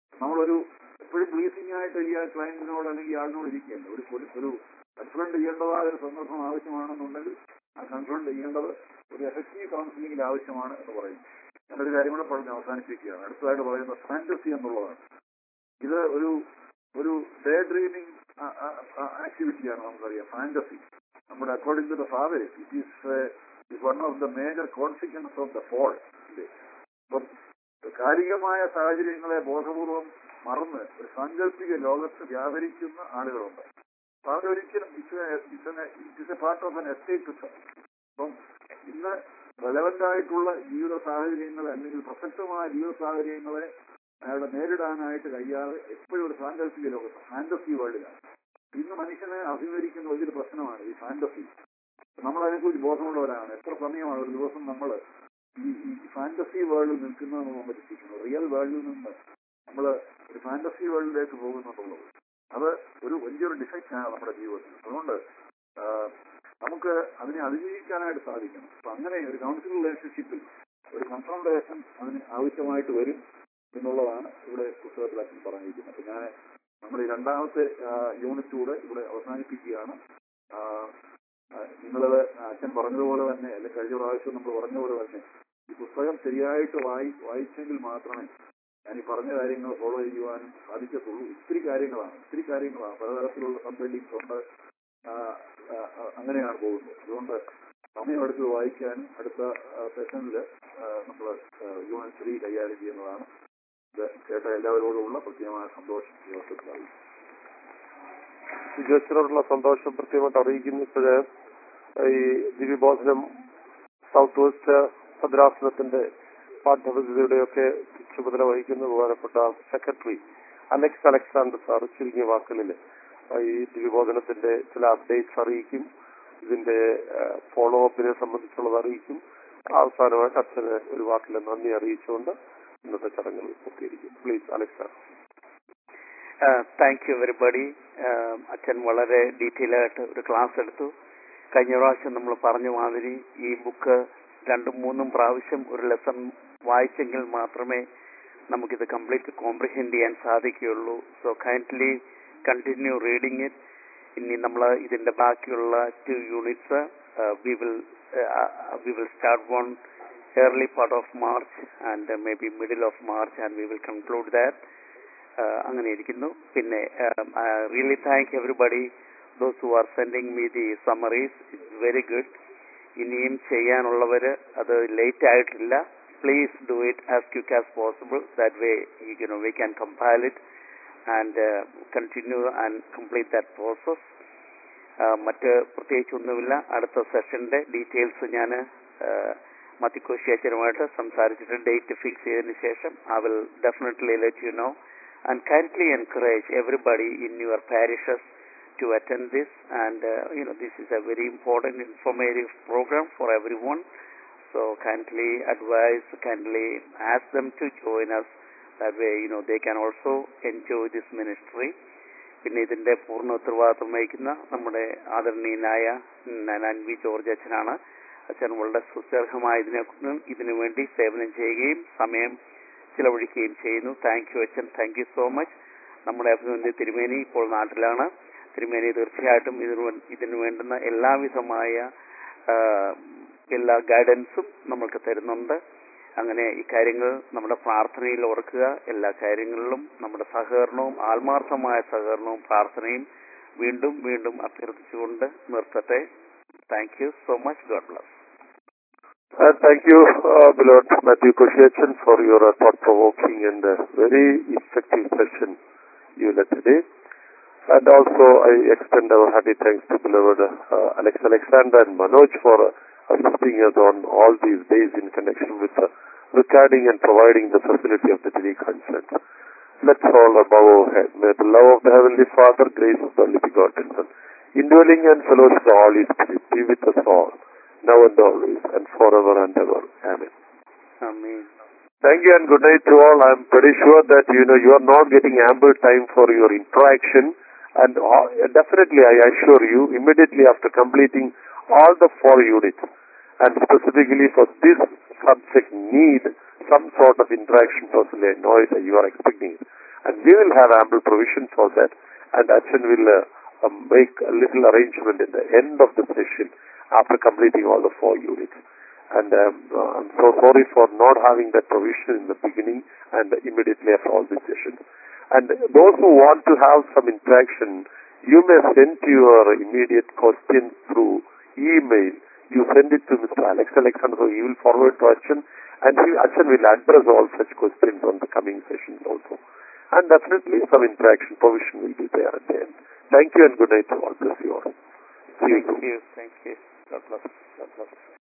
നമ്മളൊരു എപ്പോഴും പ്ലീസിംഗ് ആയിട്ട് ഈ ക്ലയന്റിനോട് അല്ലെങ്കിൽ ഈ ആളിനോട് ഇരിക്കുകയല്ല ഒരു ഒരു- ഒരു കൺഫ്രണ്ട് ചെയ്യേണ്ടതായ ഒരു സന്ദർഭം ആവശ്യമാണെന്നുണ്ടെങ്കിൽ ആ കൺഫ്രണ്ട് ചെയ്യേണ്ടത് ഒരു എഫക്റ്റീവ് കൗൺസിലിംഗിൽ ആവശ്യമാണ് എന്ന് പറയും ഞാനൊരു കാര്യം കൂടെ പറഞ്ഞ് അവസാനിപ്പിക്കുകയാണ് അടുത്തതായിട്ട് പറയുന്നത് ഫാന്റസി എന്നുള്ളതാണ് ഇത് ഒരു ഒരു ഡേ ഡ്രീമിംഗ് ആക്ടിവിറ്റിയാണ് നമുക്കറിയാം ഫാന്റസി നമ്മുടെ according to the father it is is one of the major consequence of the fall അപ്പം കാലികമായ സാഹചര്യങ്ങളെ ബോധപൂർവം മറന്ന് ഒരു സാങ്കല്പിക ലോകത്ത് വ്യാപരിക്കുന്ന ആളുകളുണ്ട് അപ്പൊ അവരൊരിക്കലും it is a part of an estate അപ്പം ഇന്ന് റെലവെന്റ് ആയിട്ടുള്ള ജീവിത സാഹചര്യങ്ങൾ അല്ലെങ്കിൽ പ്രസക്തമായ ജീവിത സാഹചര്യങ്ങളെ അയാളെ നേരിടാനായിട്ട് കഴിയാതെ എപ്പോഴും ഒരു സാങ്കല്പിക ലോകത്ത് ഫാന്റസി വേൾഡിലാണ് ഇന്ന് മനുഷ്യനെ അഭിമുഖീകരിക്കുന്ന വലിയൊരു പ്രശ്നമാണ് ഈ ഫാന്റസി നമ്മൾ അതിനെക്കുറിച്ച് ബോധമുള്ളവരാണ് എത്ര സമയമാണ് ഒരു ദിവസം നമ്മൾ ഈ ഈ ഫാന്റസി വേൾഡിൽ നിൽക്കുന്നതെന്ന് നമ്മൾ ചിന്തിക്കുന്നു റിയൽ വേൾഡിൽ നിന്ന് നമ്മൾ ഒരു ഫാന്റസി വേൾഡിലേക്ക് പോകുന്നുള്ളത് അത് ഒരു വലിയൊരു ഡിഫക്റ്റാണ് നമ്മുടെ ജീവിതത്തിൽ അതുകൊണ്ട് ആ, നമുക്ക് അതിനെ അതിജീവിക്കാനായിട്ട് സാധിക്കണം അപ്പൊ അങ്ങനെ ഒരു കൗൺസിൽ റിലേഷൻഷിപ്പിൽ ഒരു കൺഫ്രണ്ടേഷൻ അതിന് ആവശ്യമായിട്ട് വരും എന്നുള്ളതാണ് ഇവിടെ പുസ്തകത്തിൽ അച്ഛൻ പറഞ്ഞിരിക്കുന്നത് അപ്പൊ ഞാൻ നമ്മുടെ ഈ രണ്ടാമത്തെ യൂണിറ്റ് കൂടെ ഇവിടെ അവസാനിപ്പിക്കുകയാണ് ആ, ആ, നിങ്ങളത് അച്ഛൻ പറഞ്ഞതുപോലെ തന്നെ അല്ലെങ്കിൽ കഴിഞ്ഞ പ്രാവശ്യം നമ്മൾ പറഞ്ഞ പോലെ തന്നെ ഈ പുസ്തകം ശരിയായിട്ട് വായി വായിച്ചെങ്കിൽ മാത്രമേ ഞാൻ ഈ പറഞ്ഞ കാര്യങ്ങൾ ഫോളോ ചെയ്യുവാനും സാധിക്കത്തുള്ളൂ ഒത്തിരി കാര്യങ്ങളാണ് ഒത്തിരി കാര്യങ്ങളാണ് പലതരത്തിലുള്ള സബ്ബിൽഡിങ്സ് ഉണ്ട് ആ, ആ, ആ, അങ്ങനെയാണ് പോകുന്നത് അതുകൊണ്ട് സമയമെടുത്ത് വായിക്കാനും അടുത്ത സെഷനിൽ നമ്മൾ യൂണിറ്റ് ത്രീ കൈകാര്യം ചെയ്യുന്നതാണ് ഇത് കേട്ട എല്ലാവരോടുമുള്ള പ്രത്യേകമായ സന്തോഷം ഈ അവസരത്തിൽ അറിയിക്കുന്നു വിജയത്തിനോടുള്ള സന്തോഷം പ്രത്യേകമായിട്ട് അറിയിക്കുന്നു ഇപ്പോഴ് ഈ ദിവ്യബോധനം സൗത്ത് വെസ്റ്റ് ഭദ്രാസനത്തിന്റെ പാഠ്യപദ്ധതിയുടെയൊക്കെ ചുമതല വഹിക്കുന്ന ബഹുമാനപ്പെട്ട സെക്രട്ടറി അലക്സ് അലക്സാണ്ടർ സാർ ചുരുങ്ങിയ വാക്കുകളിൽ ഈ ദിവ്യബോധനത്തിന്റെ ചില അപ്ഡേറ്റ്സ് അറിയിക്കും ഇതിന്റെ ഫോളോ അപ്പിനെ സംബന്ധിച്ചുള്ളത് അറിയിക്കും അവസാനമായിട്ട് അച്ഛന് ഒരു വാക്കിലെ നന്ദി അറിയിച്ചുകൊണ്ട് ഇന്നത്തെ ചടങ്ങുകൾ പൂർത്തീകരിക്കും please Alex sir thank you everybody അച്ഛൻ വളരെ ഡീറ്റെയിൽ ആയിട്ട് ഒരു ക്ലാസ് എടുത്തു കഴിഞ്ഞ പ്രാവശ്യം നമ്മൾ പറഞ്ഞ മാതിരി ഈ ബുക്ക് രണ്ടും മൂന്നും പ്രാവശ്യം ഒരു ലെസൺ വായിച്ചെങ്കിൽ മാത്രമേ നമുക്കിത് കംപ്ലീറ്റ് കോംപ്രിഹെൻഡ് ചെയ്യാൻ സാധിക്കുകയുള്ളൂ so kindly continue reading it ഇനി നമ്മൾ ഇതിന്റെ ബാക്കിയുള്ള two units we will we will start one early part of March and uh, maybe middle of March and we will conclude that. Uh, അങ്ങനെ ഇരിക്കുന്നു പിന്നെ really thank everybody those who are sending me the summaries it's very good ഇനിയും ചെയ്യാനുള്ളവര് അത് late ആയിട്ടില്ല please do it as quick as possible that way you know we can compile it and continue and complete that process മറ്റ് പ്രത്യേകിച്ചൊന്നുമില്ല അടുത്ത സെഷന്റെ details ഞാൻ മത്തിക്കോശി അച്ഛനുമായിട്ട് സംസാരിച്ചിട്ട് date fix ചെയ്തതിന് ശേഷം I will definitely let you know and kindly encourage everybody in your parishes to attend this and uh, you know this is a very important informative program for everyone so kindly advise kindly ask them to join us that way you know they can also enjoy this ministry പിന്നെ ഇതിന്റെ പൂർണ്ണ ഉത്തരവാദിത്വം വഹിക്കുന്ന നമ്മുടെ ആദരണീയനായ നാൻ V George അച്ഛനാണ് അച്ഛൻ വളരെ സുസ്ഥിരമായ ഇതിനെ ഇതിനു വേണ്ടി സേവനം ചെയ്യുകയും സമയം ചിലവഴിക്കുകയും ചെയ്യുന്നു താങ്ക് യു അച്ഛൻ താങ്ക് യു സോ മച്ച് നമ്മുടെ അഭിനന്ദി തിരുമേനി ഇപ്പോൾ നാട്ടിലാണ് തിരുമേനി തീർച്ചയായിട്ടും ഇതിനു ഇതിനു വേണ്ടുന്ന എല്ലാവിധമായ എല്ലാ ഗൈഡൻസും നമ്മൾക്ക് തരുന്നുണ്ട് അങ്ങനെ ഇക്കാര്യങ്ങൾ നമ്മുടെ പ്രാർത്ഥനയിൽ ഓർക്കുക എല്ലാ കാര്യങ്ങളിലും നമ്മുടെ സഹകരണവും ആത്മാർത്ഥമായ സഹകരണവും പ്രാർത്ഥനയും വീണ്ടും വീണ്ടും അഭ്യർത്ഥിച്ചുകൊണ്ട് നിർത്തട്ടെ thank you so much God bless And thank you, uh, beloved Matthew Koshiachan, for your uh, thought-provoking and uh, very effective session you led today. And also, I extend our hearty thanks to beloved uh, Alex Alexander and Manoj for uh, assisting us on all these days in connection with uh, recording and providing the facility of the teleconference. Let's all bow our head. May the love of the Heavenly Father, grace of the only begotten Son, indwelling and fellowship of the Holy Spirit be with us all, now and always, and forever and ever. Amen. Amen Thank you and good night to all. I'm pretty sure that you know you are not getting ample time for your interaction, and uh, definitely I assure you, immediately after completing all the four units, and specifically for this subject need some sort of interaction personally. I know it, you are expecting it. And we will have ample provision for that. And Achan will uh, um, make a little arrangement in the end of the session after completing all the four units. And um, uh, I'm so sorry for not having that provision in the beginning and immediately after all these sessions. And those who want to have some interaction, you may send your immediate questions through email. You send it to Mr. Alex Alexander, so he will forward to Achan, and he, Achan will address all such questions on the coming sessions also. And definitely some interaction provision will be there at the end. Thank you and good night to all. Bless you all. See you Thank soon. you. Thank you. God bless. God bless.